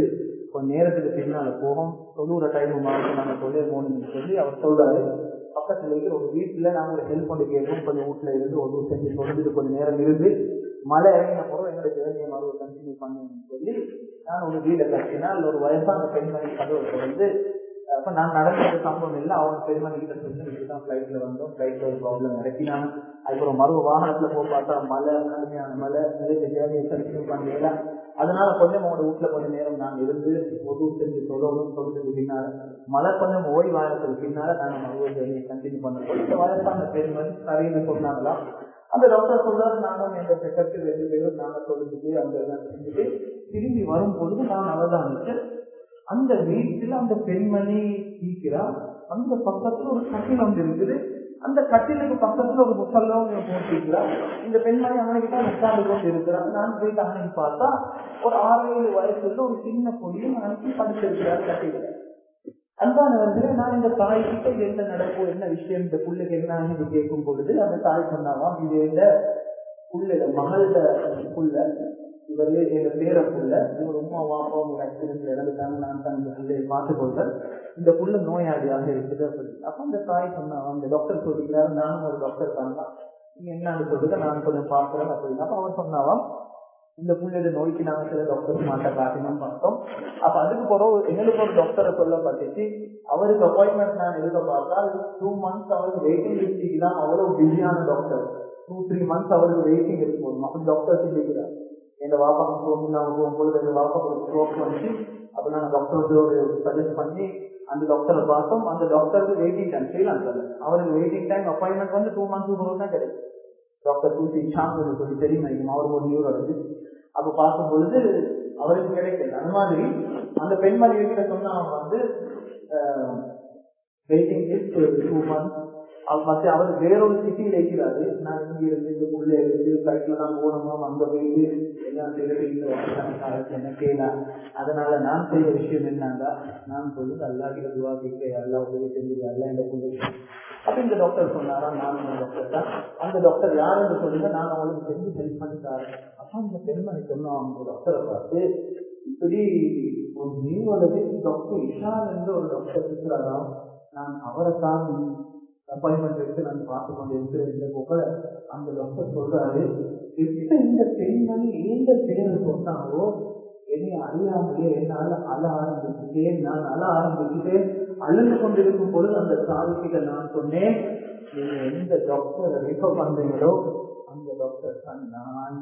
கொஞ்ச நேரத்துக்கு பின்னால போகும் தொழுற டைம் மாதம் நாங்க தொழில போகணும்னு சொல்லி அவர் சொல்றாரு பக்கத்துல இருக்கிற ஒரு வீட்டுல நாங்க ஒரு ஹெல்ப் பண்ணி கேட்கும் கொஞ்சம் வீட்டுல இருந்து ஒரு செஞ்சு தொழுதுட்டு கொஞ்ச நேரம் இருந்து மழை இறங்கின பிறகு எங்களோட ஜேர்னியை மறுவை கண்டினியூ பண்ணுன்னு சொல்லி நான் ஒரு வீடை கட்டினா அதுல ஒரு வயசான பெண்மணி கதவை வந்து அப்ப நான் நடந்த சம்பவம் இல்லை அவங்க பெருமணி கிட்ட சொல்லி இதுதான் பிளைட்ல வந்தோம் பிளைட்ல ஒரு ப்ராப்ளம் இறக்கினாங்க அதுக்கப்புறம் மறு வாகனத்துல போய் பார்த்தா மழை கடுமையான மழை நிறைய ஜேர்னியை கண்டினியூ பண்ணல அதனால கொஞ்சம் உங்களோட வீட்டுல கொஞ்சம் நேரம் நான் இருந்து ஒரு செஞ்சு சொல்லணும் சொல்லிட்டு பின்னால மழை கொஞ்சம் ஓய்வாயத்துக்கு பின்னால நாங்கள் மறுவை ஜேர்னியை கண்டினியூ பண்ண இந்த வயசான பெருமணி சரின்னு சொன்னாங்களா அந்த டாக்டர் சொல்றாரு நாங்கள் எங்க செக்கருக்கு ரெண்டு பேரும் நாங்கள் சொல்லிட்டு அந்த இதெல்லாம் செஞ்சுட்டு திரும்பி வரும் பொழுது நான் அவதானிச்சு அந்த வீட்டில் அந்த பெண்மணி ஈக்கிறா அந்த பக்கத்துல ஒரு கட்டில் ஒன்று இருக்குது அந்த கட்டிலுக்கு பக்கத்துல ஒரு முசல்லம் போட்டிருக்கிறா இந்த பெண்மணி அவனுக்கிட்ட உட்கார்ந்து கொண்டு இருக்கிறா நான் போயிட்டு அவனுக்கு பார்த்தா ஒரு ஆறு ஏழு வயசுல ஒரு சின்ன பொடியும் அனுப்பி படிச்சிருக்கிறார் கட்டில அன்பானவர்களே நான் இந்த தாய் கிட்ட என்ன நடக்கும் என்ன விஷயம் இந்த புள்ளைக்கு என்ன இது கேட்கும் பொழுது அந்த தாய் சொன்னாவாம் இது இந்த புள்ள மகளோட புள்ள இவரு எங்க பேர புள்ள இவர் உமா வாப்பா ஒரு ஆக்சிடென்ட்ல இறந்துட்டாங்க நான் தான் இந்த பிள்ளையை பார்த்துக்கொள்றேன் இந்த புள்ள நோயாளியாக இருக்குது அப்படி அப்ப அந்த தாய் சொன்னாவாம் இந்த டாக்டர் சொல்லிக்கிறாரு நானும் ஒரு டாக்டர் தான் நீங்க என்னன்னு சொல்லுங்க நான் கொஞ்சம் பார்க்கிறேன் அப்படின்னா அப்ப அவன் சொன்னாவாம் இந்த புள்ளையோட நோய்க்கு நாங்க சில டாக்டர் மாட்ட காட்டினோம் பார்த்தோம் அப்ப அதுக்கு பிறகு எங்களுக்கு ஒரு டாக்டரை சொல்ல பார்த்துச்சு அவருக்கு அப்பாயின்மெண்ட் நான் எழுத பார்த்தா டூ மந்த்ஸ் அவருக்கு வெயிட்டிங் லிஸ்டிக்கு தான் அவ்வளவு பிஸியான டாக்டர் டூ த்ரீ மந்த்ஸ் அவருக்கு வெயிட்டிங் இருக்கும் அப்படி டாக்டர் சொல்லிக்கிறார் எங்க வாப்பா போகும்போது நாங்க போகும்போது எங்க வாப்பா ஒரு ஸ்ட்ரோக் வந்துச்சு அப்ப நாங்க டாக்டருக்கு ஒரு சஜஸ்ட் பண்ணி அந்த டாக்டரை பார்த்தோம் அந்த டாக்டருக்கு வெயிட்டிங் டைம் ஸ்ரீலங்கால அவருக்கு வெயிட்டிங் டைம் அப்பாயின்மெண்ட் வந்து டூ மந்த்ஸ் தான் கிடைக்கும் டாக்டர் தூசி ஷாம் சொல்லி தெரியும் அவர் ஒரு நியூரோலஜி அப்ப பார்க்கும் பொழுது அவருக்கு கிடைக்கல அந்த மாதிரி அந்த பெண்மணி கிட்ட சொன்ன அவங்க வந்து வெயிட்டிங் லிஸ்ட் டூ மந்த்ஸ் மற்ற அவர் வேறொரு சிட்டியில் இருக்கிறாரு நான் இங்க இருந்து இந்த உள்ள இருந்து ஃபிளைட்ல தான் போகணுமோ அங்க போயிட்டு எல்லாம் செய்யறது எனக்கே அதனால நான் செய்த விஷயம் என்னன்னா நான் சொல்லுங்க அல்லா கிட்ட துவா கேட்க எல்லா உதவி செஞ்சது அல்ல இந்த பிள்ளைக்கு அப்ப இந்த டாக்டர் சொன்னாரா நான் இந்த டாக்டர் தான் அந்த டாக்டர் யாருன்னு சொல்லுங்க நான் அவங்களுக்கு செஞ்சு ஹெல்ப் பண்ணி தரேன் அப்ப அந்த பெருமணி சொன்னோம் அந்த டாக்டரை பார்த்து இப்படி ஒரு நியூரோலஜிஸ்ட் டாக்டர் இஷான் என்ற ஒரு டாக்டர் இருக்கிறாராம் நான் அவரை தான் அப்பாயின்மெண்ட் எடுத்து நான் பார்த்து கொண்டு இருக்கிறேன் இந்த போக அந்த டாக்டர் சொல்றாரு எப்ப இந்த பெண்மணி எந்த பேரை சொன்னாங்களோ என்னை அறியாமலே என்னால் அழ ஆரம்பிச்சுட்டேன் நான் அழ ஆரம்பிச்சுட்டேன் அழுந்து கொண்டிருக்கும் பொழுது அந்த சாதிக்கிட்ட நான் சொன்னேன் நீங்க எந்த டாக்டரை ரெஃபர் பண்றீங்களோ அந்த டாக்டர் தான் நான்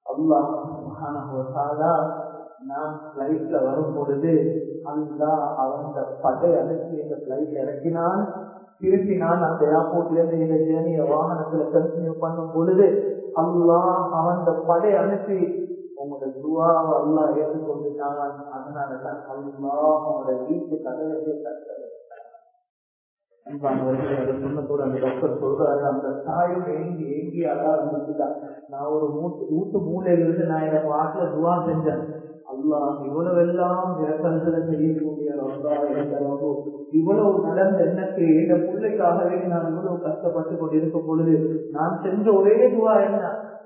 அல்லாஹ் நான் பிளைட்ல வரும் பொழுது அல்லா அவன் படை அனுப்பி எங்க பிளைட்ல இறக்கினான் திருப்பி நான் அந்த ஏர்போர்ட்ல இருந்து இந்த ஜேர்னிய வாகனத்துல கண்டினியூ பண்ணும் பொழுது அல்லாஹ் அவன் படை அனுப்பி உங்களோட துவாவை அல்லா ஏற்றுக்கொண்டுட்டான் அதனால தான் அல்லாஹ் உங்களோட வீட்டு கதவை கட்டளை அன்பானவர்களே அதை சொன்னதோடு அந்த டாக்டர் சொல்றாரு அந்த தாயும் ஏங்கி ஏங்கி அழ ஆரம்பிச்சுதான் நான் ஒரு மூட்டு வீட்டு மூலையிலிருந்து நான் என் வாட்டுல துவா செஞ்சேன் அல்லாஹ் இவ்வளவு எல்லாம் விரக்கல்களை செய்யக்கூடிய இவ்வளவு நடந்த எனக்கு எங்க பிள்ளைக்காகவே நான் இவ்வளவு கஷ்டப்பட்டு கொண்டு இருக்கும் பொழுது நான் செஞ்ச ஒரே துவா என்ன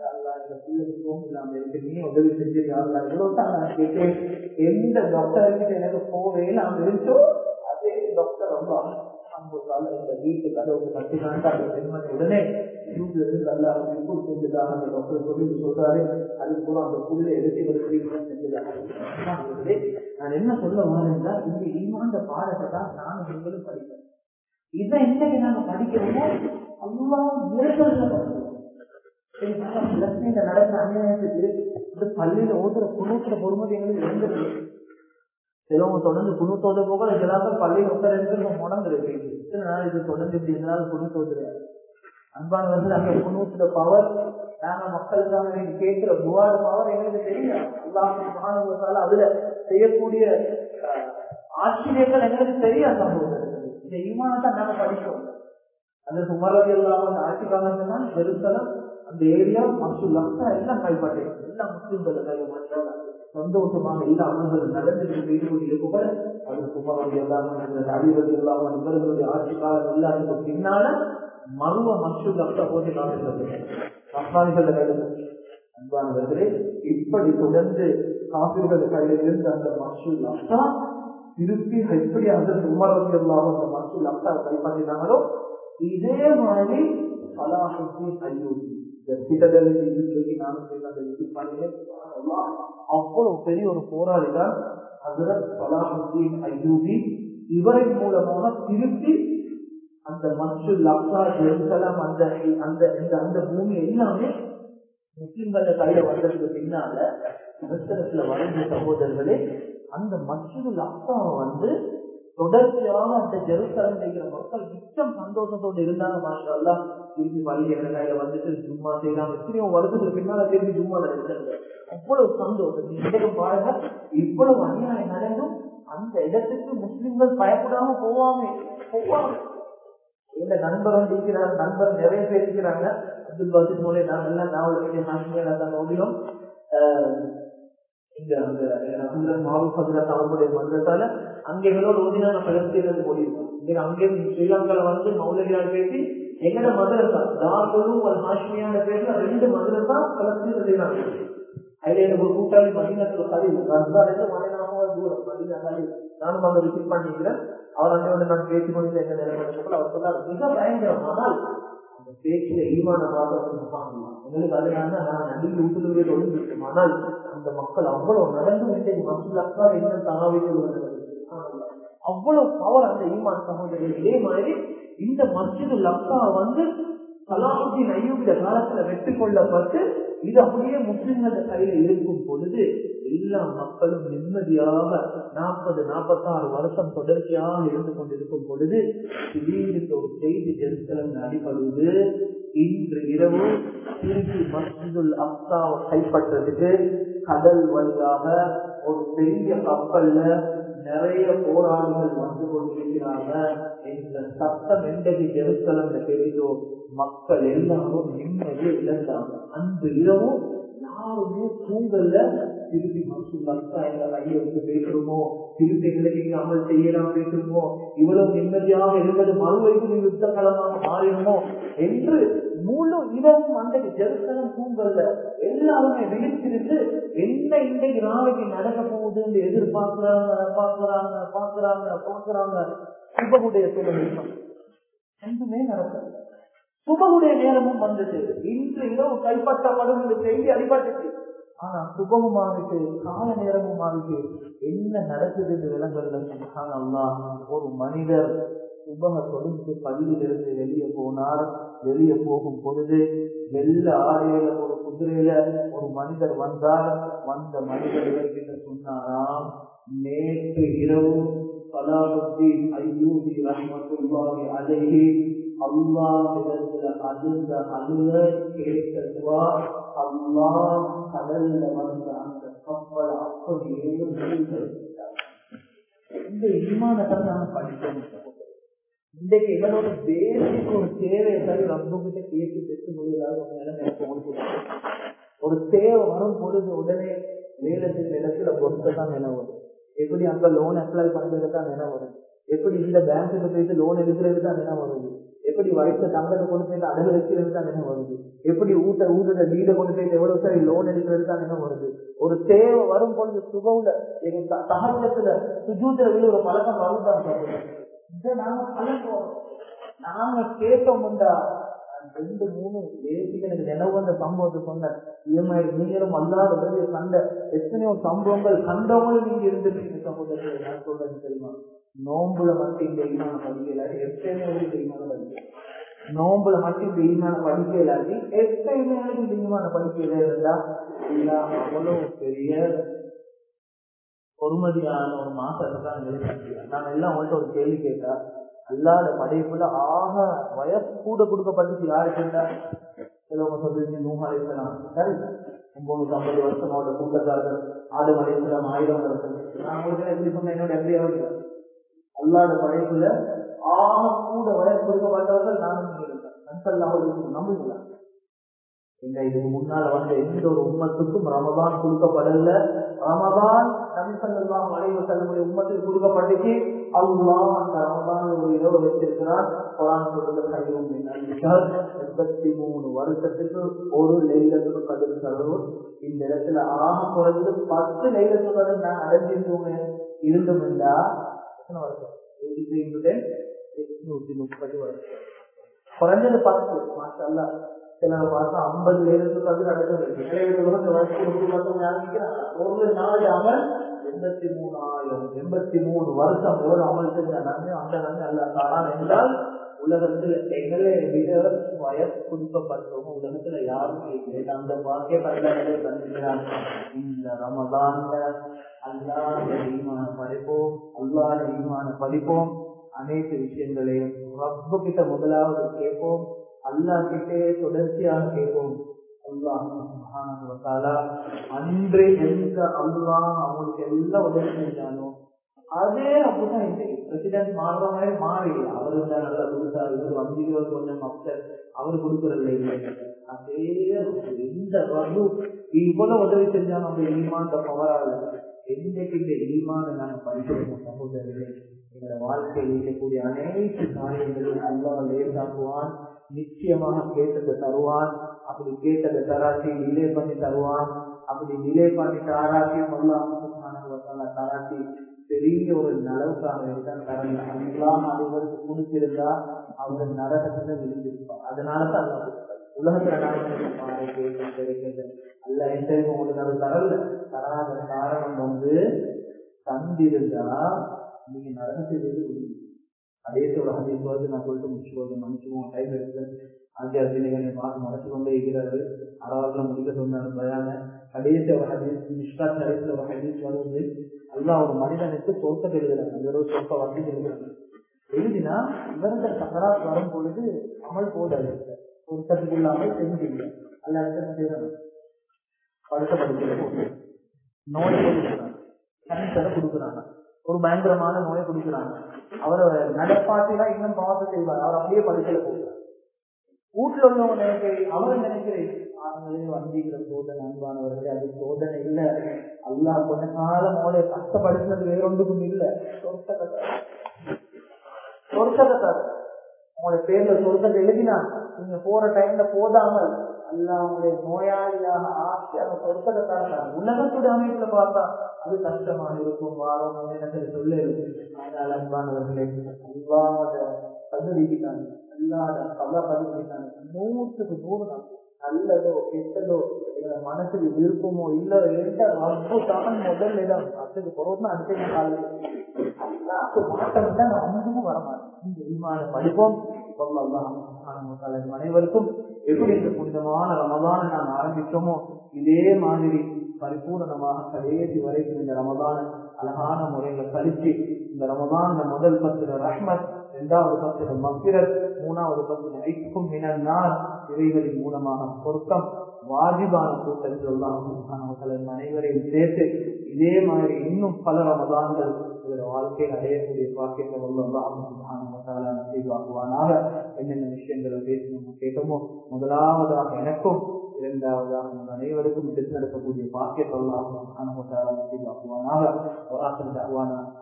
நீ உதவி செஞ்சிருக்கா இவ்வளவு தான் நான் கேட்டேன் எந்த டாக்டர் எனக்கு போவே நான் இருந்தோ அதே டாக்டர் ரொம்ப இந்த வீட்டு கதவுக்கு கட்டினான்ட்டு அந்த பெண்மணி உடனே எல்லாரும் செஞ்சதாக அந்த டாக்டர் சொல்லி சொல்றாரு அது போல அந்த புள்ள எடுத்து ஒரு ட்ரீட்மெண்ட் செஞ்சதாக நான் என்ன சொல்ல வரேன்னா இந்த ஈமாண்ட பாடத்தை தான் நானும் நீங்களும் படிப்பேன் இதை இன்னைக்கு நாங்க படிக்கிறோமோ அல்லா மிரட்டல்ல இந்த நடந்த அநியாயத்துக்கு இந்த பள்ளியில ஓட்டுற குணூத்துற பொறுமதி எங்களுக்கு இருந்துருக்கு சிலவங்க தொடர்ந்து குணத்தோட போக சிலாக்கள் பள்ளியில் உட்கார எடுத்து முடங்குறது இத்தனை நாள் இது தொடர்ந்து இப்படி இருந்தாலும் குணத்தோது அன்பானவர்கள் அந்த குணூத்துல பவர் நாங்க மக்களுக்காக கேட்கிற துவாட பவர் எங்களுக்கு தெரியும் அல்லாஹால அதுல செய்யக்கூடிய ஆச்சரியங்கள் எங்களுக்கு தெரியாது சம்பவம் இந்த ஈமானத்தான் நாங்க படிக்கிறோம் அந்த சுமரதி எல்லாம் ஆட்சி காலம்னா ஜெருசலம் அந்த ஏரியா மசூல் லக்ஸா எல்லாம் கைப்பற்றேன் எல்லாம் முஸ்லிம்கள் கைப்பற்றாங்க சந்தோஷமாக எல்லா அமல்களும் நடந்து ஈடுபட்டு இருக்க அது குமரதி எல்லாம் அழிவது இல்லாமல் இவர்களுடைய ஆட்சி காலம் எல்லாத்துக்கும் பின்னால மருவ மசூல் லக்ஸா போட்டு காட்டுகிறது அப்பாவிகள் அன்பானவர்களே இப்படி தொடர்ந்து காப்பீர்கள் கையில் இருந்து அந்த மசூல் அப்சா திருப்பி எப்படி அதற்கு உமரத்தில் இல்லாம அந்த மசூல் அப்சா கைப்பற்றினாங்களோ இதே மாதிரி சலாஹுத்தீன் ஐயூபி இந்த சிட்டதலுக்கு இது சொல்லி நானும் சொல்லி அந்த இது பண்ணி அவ்வளவு பெரிய ஒரு போராளி தான் ஹசரத் சலாஹுத்தீன் ஐயூபி இவரின் மூலமாக திருப்பி அந்த மசூல் அப்சா ஜெருசலம் அந்த அந்த இந்த அந்த பூமி எல்லாமே முஸ்லிம்கள கையில வந்ததுக்கு பின்னால கிறிஸ்தவத்துல வளர்ந்த சகோதரர்களே அந்த மசூல் அப்சாவை வந்து தொடர்ச்சியாக அந்த ஜெருசலம் செய்கிற மக்கள் மிச்சம் சந்தோஷத்தோடு இருந்தாங்க மாஷா திருப்பி பள்ளி எங்க கையில வந்துட்டு சும்மா செய்யலாம் எத்தனையோ வருஷத்துக்கு பின்னால திருப்பி சும்மா நடக்கிறது அவ்வளவு சந்தோஷம் நீங்க பாருங்க இவ்வளவு அநியாயம் நடந்தும் அந்த இடத்துக்கு முஸ்லிம்கள் பயப்படாம போவாங்க போவாங்க இந்த நண்பர் வந்து இருக்கிறார் நண்பர் நிறைய பேர் இருக்கிறாங்க அப்துல் பாசித் மூலை நான் எல்லாம் நாவல் வேண்டிய ஹாஷ்மியா தான் ஓடியும் இங்க அந்த ஹசரத் மாரூப் ஹசரத் அவர்களுடைய மன்றத்தால அங்கே எங்களோட ஓடினா நான் பலஸ்தீனத்துக்கு ஓடிருக்கோம் இங்க அங்கே ஸ்ரீலங்கால வந்து மௌலவியால் பேசி எங்கட மதுரசா தார்களும் ஒரு ஹாஷ்மியான பேர்ல ரெண்டு மதுரசா பலஸ்தீன செய்யறாங்க அதுல எனக்கு ஒரு கூட்டாளி மதினத்துல சரி ரஸ்தாலேருந்து மலைநாம தூரம் மதினா சரி நானும் அங்க விசிட் பண்ணிக்கிறேன் அவர் அங்கே வந்து நான் பேசி கொண்டு என்ன நிலைமை அவர் சொன்னார் மிக பயங்கரம் ஆனால் அந்த பேச்சுல ஈமான மாதம் எங்களுக்கு அதனால நான் நடிகை வீட்டுலவே தொழில் ஆனால் அந்த மக்கள் அவ்வளவு நடந்து இன்றைக்கு மசூலாக்கா என்ன தாவிகள் அவ்வளவு பவர் அந்த ஈமான் சகோதரர்கள் இதே மாதிரி இந்த மஸ்ஜிது லக்கா வந்து சலாமுதீன் ஐயூபிட காலத்துல வெற்றி கொள்ளப்பட்டு இது அப்படியே முஸ்லிம்கள கையில இருக்கும் பொழுது எல்லா மக்களும் நிம்மதியாக நாற்பது நாற்பத்தாறு வருஷம் தொடர்ச்சியாக இருந்து கொண்டிருக்கும் பொழுது திடீர்னு ஒரு செய்தி ஜெருசலம் அடிபடுவது இன்று இரவு திருப்பி மஸ்ஜிதுல் அப்சாவை கைப்பற்றதுக்கு கடல் வழியாக ஒரு பெரிய கப்பல்ல நிறைய போராளிகள் வந்து கொண்டிருக்கிறாங்க இந்த சத்தம் எந்தது ஜெருசலம் தெரியுதோ மக்கள் எல்லாரும் நிம்மதியை இழந்தாங்க அன்று இரவும் யாருமே தூங்கல்ல திருப்பி மசூல் அக்கா எங்களை கையை வச்சு பேசுறோமோ திருப்பி எங்களுக்கு இங்க அமல் செய்யலாம் பேசுறோமோ இவ்வளவு நிம்மதியாக இருந்தது மறுவைக்கும் யுத்த களமாக மாறிடுமோ என்று முழு இரவும் அன்றைக்கு ஜெருசலம் தூங்கல்ல எல்லாருமே விழித்திருந்து என்ன இன்றைக்கு நாளைக்கு நடக்க போகுதுன்னு எதிர்பார்க்கிறாங்க பாக்குறாங்க பாக்குறாங்க பாக்குறாங்க சுபகுடைய சூழல் எதுவுமே நடக்கல சுபகுடைய நேரமும் வந்தது இன்று இரவு கைப்பற்றப்படும் என்று செய்தி அடிபட்டுச்சு ஆனா சுபமும் ஆகிட்டு கால நேரமும் ஆகிட்டு என்ன நடக்குது என்று விளங்குறதுல ஒரு மனிதர் சுபக தொழிலுக்கு பள்ளியிலிருந்து வெளியே போனார் வெளியே போகும் பொழுது வெள்ள ஆடையில ஒரு குதிரையில ஒரு மனிதர் வந்தார் வந்த மனிதர் இவர்கிட்ட சொன்னாராம் நேற்று இரவு சலாபுத்தீன் ஐயூபி ரஹமத்துல்லாஹி அலைஹி அல்லாஹிடத்துல அழுந்த அழுத கேட்டதுவா அல்லாஹ் கடல்ல வந்த அந்த கப்பல் அப்படியே இந்த விமானத்தை நாம படிக்கணும் இன்றைக்கு எங்களோட பேசிக் ஒரு தேவையை சரி ரொம்ப கிட்ட கேட்டு பேச முடியாது ஒரு தேவை வரும் பொழுது உடனே வேலை செய்யற இடத்துல பொறுத்த தான் நினைவு வரும் எப்படி அங்க லோன் அப்ளை பண்றது தான் நினைவு வரும் எப்படி இந்த பேங்க்குக்கு போயிட்டு லோன் எடுக்கிறது தான் நினைவு வருது எப்படி வயசு தங்கத்தை கொண்டு போயிட்டு அடகு வைக்கிறது தான் நினைவு வருது எப்படி ஊட்ட ஊட்டோட வீடை கொண்டு போயிட்டு எவ்வளவு சரி லோன் எடுக்கிறது தான் நினைவு வருது ஒரு தேவை வரும் பொழுது சுகவுல எங்க சகஜத்துல சுஜூத்துல விழுற பழக்கம் வரும் தான் சொல்றேன் இதை நாங்க பழக்கம் நாங்க கேட்டோம்டா ரெண்டு மூணு பேசிக்கு எனக்கு நினைவு வந்த சம்பவத்தை சொன்னேன் இதே மாதிரி நீங்களும் அல்லாத வெளியே கண்ட எத்தனையோ சம்பவங்கள் கண்டவங்களும் நீங்க இருந்திருக்கீங்க சகோதரர்கள் நான் சொல்றது தெரியுமா நோம்புல மட்டும் இந்த ஈமான படிக்கல எப்பயுமே இந்த ஈமான படிக்கல நோம்புல மட்டும் இந்த ஈமான படிக்க இல்லாட்டி எப்பயுமே இந்த ஈமான படிக்கல இருந்தா இல்ல அவ்வளவு பெரிய பொறுமதியான ஒரு மாசத்தை தான் நான் எல்லாம் உங்கள்ட்ட ஒரு கேள்வி கேட்டா அல்லாத படைப்புல ஆக வயசு கூட கொடுக்கப்பட்டுச்சு யாருக்குண்டா சிலவங்க சொல்றீங்க நூறு சரி ஒன்பது ஐம்பது வருஷமோட கூட்டத்தார்கள் ஆடு மலையெல்லாம் ஆயிரம் வருஷம் நான் உங்களுக்கு எப்படி சொன்ன என்னோட எப்படி அவர்கள் அல்லாத படைப்புல ஆக கூட வயசு கொடுக்கப்பட்டவர்கள் நானும் நன்சல்லாமல் நம்புங்களா இந்த இதுக்கு முன்னால வந்த எந்த ஒரு உம்மத்துக்கும் ரமதான் கொடுக்கப்படல ரமதான் நபிசல்லாம் அலைவு செல்லமுடைய உம்மத்துக்கு கொடுக்கப்பட்டுச்சு அல்லாஹ் அந்த ரமதான் ஒரு இரவு வச்சிருக்கிறார் குரான் சொல்றது கையும் எண்பத்தி மூணு வருஷத்துக்கு ஒரு லைலத்துக்கு கதிர் செலவு இந்த இடத்துல ஆக குறைஞ்சது பத்து லைலத்துக்கு கதிர் நான் அடைஞ்சிருக்கோங்க இருந்தும் இருந்தா எத்தனை வருஷம் எட்நூத்தி முப்பது வருஷம் குறைஞ்சது பத்து மாஷல்லா சில மாசம் ஐம்பது லைலத்துக்கு கதிர் அடைஞ்சு ஒரு நாள் அமல் எண்பத்தி மூணாயிரம் எண்பத்தி மூணு வருஷம் ஒரு அமல் செஞ்ச நன்மை அந்த நன்மை அல்ல தாரான் என்றால் உலகத்துல எங்களை விட வயசு கொடுக்கப்பட்டவங்க உலகத்துல யாருமே இல்லை அந்த பாக்கிய கல்யாணத்தை தந்துகிறான் இந்த ரமதான்ல அல்லாத ஈமான படிப்போம் அல்லாத ஈமான படிப்போம் அனைத்து விஷயங்களையும் ரப்பு கிட்ட முதலாவது கேட்போம் அல்லா கிட்டே தொடர்ச்சியாக கேட்போம் அல்லாஹ் அன்று எந்த அல்லாஹ் அவங்களுக்கு எல்லாம் உதவி செஞ்சானோ அதே அப்படிதான் இல்லை பிரசிடென்ட் மாறுற மாதிரி மாறி அவரு தான் நல்லா கொடுத்தாரு இவர் வங்கிகள் கொஞ்சம் மக்கள் அவர் கொடுக்கறதில்ல இல்லை அதே எந்த ரகு இவ்வளவு உதவி செஞ்சாலும் அந்த ஈமான் பவரால எந்தக்கு இந்த ஈமான நாங்கள் படிக்கிறோம் சகோதரர்களே எங்களோட வாழ்க்கையில் இருக்கக்கூடிய அனைத்து காரியங்களும் அல்லாஹ் லேசாக்குவான் நிச்சயமாக கேட்டதை தருவான் அப்படி கேட்டதை தராசி நிலை பண்ணி தருவான் அப்படி நிலை பண்ணி தாராசியும் அல்லாஹ் தராசி பெரிய ஒரு நலவுக்காக இருந்தால் தரல அல்லாம் அவருக்கு கொடுத்திருந்தா அவர் நரகத்துல விழுந்திருப்பார் அதனாலதான் அல்லா உலகத்துல நான் கிடைக்கிறது அல்ல எந்த உங்களுக்கு அது தரல தராத காரணம் வந்து தந்திருந்தா நீங்க நரகத்திலிருந்து அதே சொல்ல அதே சொல்றது நான் சொல்லிட்டு முடிச்சுக்கோங்க மன்னிச்சுக்கோங்க டைம் எடுத்து ஆகிய அர்ஜுனிகளை பார்த்து மறைச்சு கொண்டே இருக்கிறாரு அறவாக்கில் முடிக்க சொன்னாரு பயான கடைசி ஒரு ஹதீஸ் நிஷ்கா சரித்துல ஒரு ஹதீஸ் வருவது அல்லா ஒரு மனிதனுக்கு சொர்க்க எழுதுறாங்க அந்த ஒரு சொர்க்க வந்து எழுதுறாங்க எழுதினா இவருடைய சக்கராத் வரும் பொழுது அமல் போதாது சொர்க்கத்துக்கு இல்லாமல் செஞ்சில்லை அல்ல என்ன செய்யறாங்க படுத்த படிக்கிற நோய் கொடுக்குறாங்க கேன்சரை கொடுக்குறாங்க ஒரு பயங்கரமான நோயை கொடுக்குறாங்க அவர் நடப்பாட்டிலாம் இன்னும் பாவத்தை செய்வார் அவர் அப்படியே படுக்கல போகிறார் வீட்டுல உள்ளவங்க நினைக்கிறேன் அவர் நினைக்கிறேன் வந்திக்கிற சோதனை அன்பானவர்களே அது சோதனை இல்ல அல்லா கொஞ்ச காலம் அவளை கஷ்டப்படுத்தினது வேறொன்றுக்கும் இல்ல சொர்க்கத்தை சொர்க்கத்தை உங்களுடைய பேர்ல சொர்க்கத்தை எழுதினா நீங்க போற டைம்ல போதாமல் அல்ல அவங்களுடைய நோயாளியாக ஆசையாக சொர்க்கத்தை தரலாம் உலகத்துடைய அமைப்புல பார்த்தா அது கஷ்டமாக இருக்கும் வாரம் எனக்கு சொல்ல ஆனால் அன்பானவர்களே அல்லாத பதிவிட்டாங்க அல்லாத அல்லா பதிவிட்டாங்க நூற்றுக்கு நூறு நல்லதோ கெட்டதோ எங்களை மனசுக்கு விருப்பமோ இல்ல எந்த ரப்பு தான் முதல் இடம் அதுக்கு பொருள் அடுத்த காலம் மாட்டம் தான் அன்பும் வரமாட்டேன் இந்த விமான படிப்போம் அனைவருக்கும் எப்படி இந்த புனிதமான ரமதான நாம் ஆரம்பித்தோமோ இதே மாதிரி பரிபூர்ணமாக கடைசி வரைக்கும் இந்த ரமதான அழகான முறையில கழிச்சு இந்த ரமதான் முதல் பத்துல ரஹ்மத் இரண்டாவது பத்துல மக்கிரத் மூணாவது பத்துல ஐக்கும் மினன்னார் இவைகளின் மூலமாக பொருத்தம் வாஜிபான கூட்டத்தில் எல்லாம் அனைவரையும் சேர்த்து இதே மாதிரி இன்னும் பல ரமதான்கள் இவர வாழ்க்கையில் அடையக்கூடிய பாக்கியத்தை செய்வாக்குவானாக என்னென்ன விஷயங்களை பேசி நம்ம கேட்டோமோ முதலாவதாக எனக்கும் இரண்டாவதாக உங்கள் அனைவருக்கும் எடுத்து நடக்கக்கூடிய பாக்கியத்தை எல்லாம் செய்வாக்குவானாக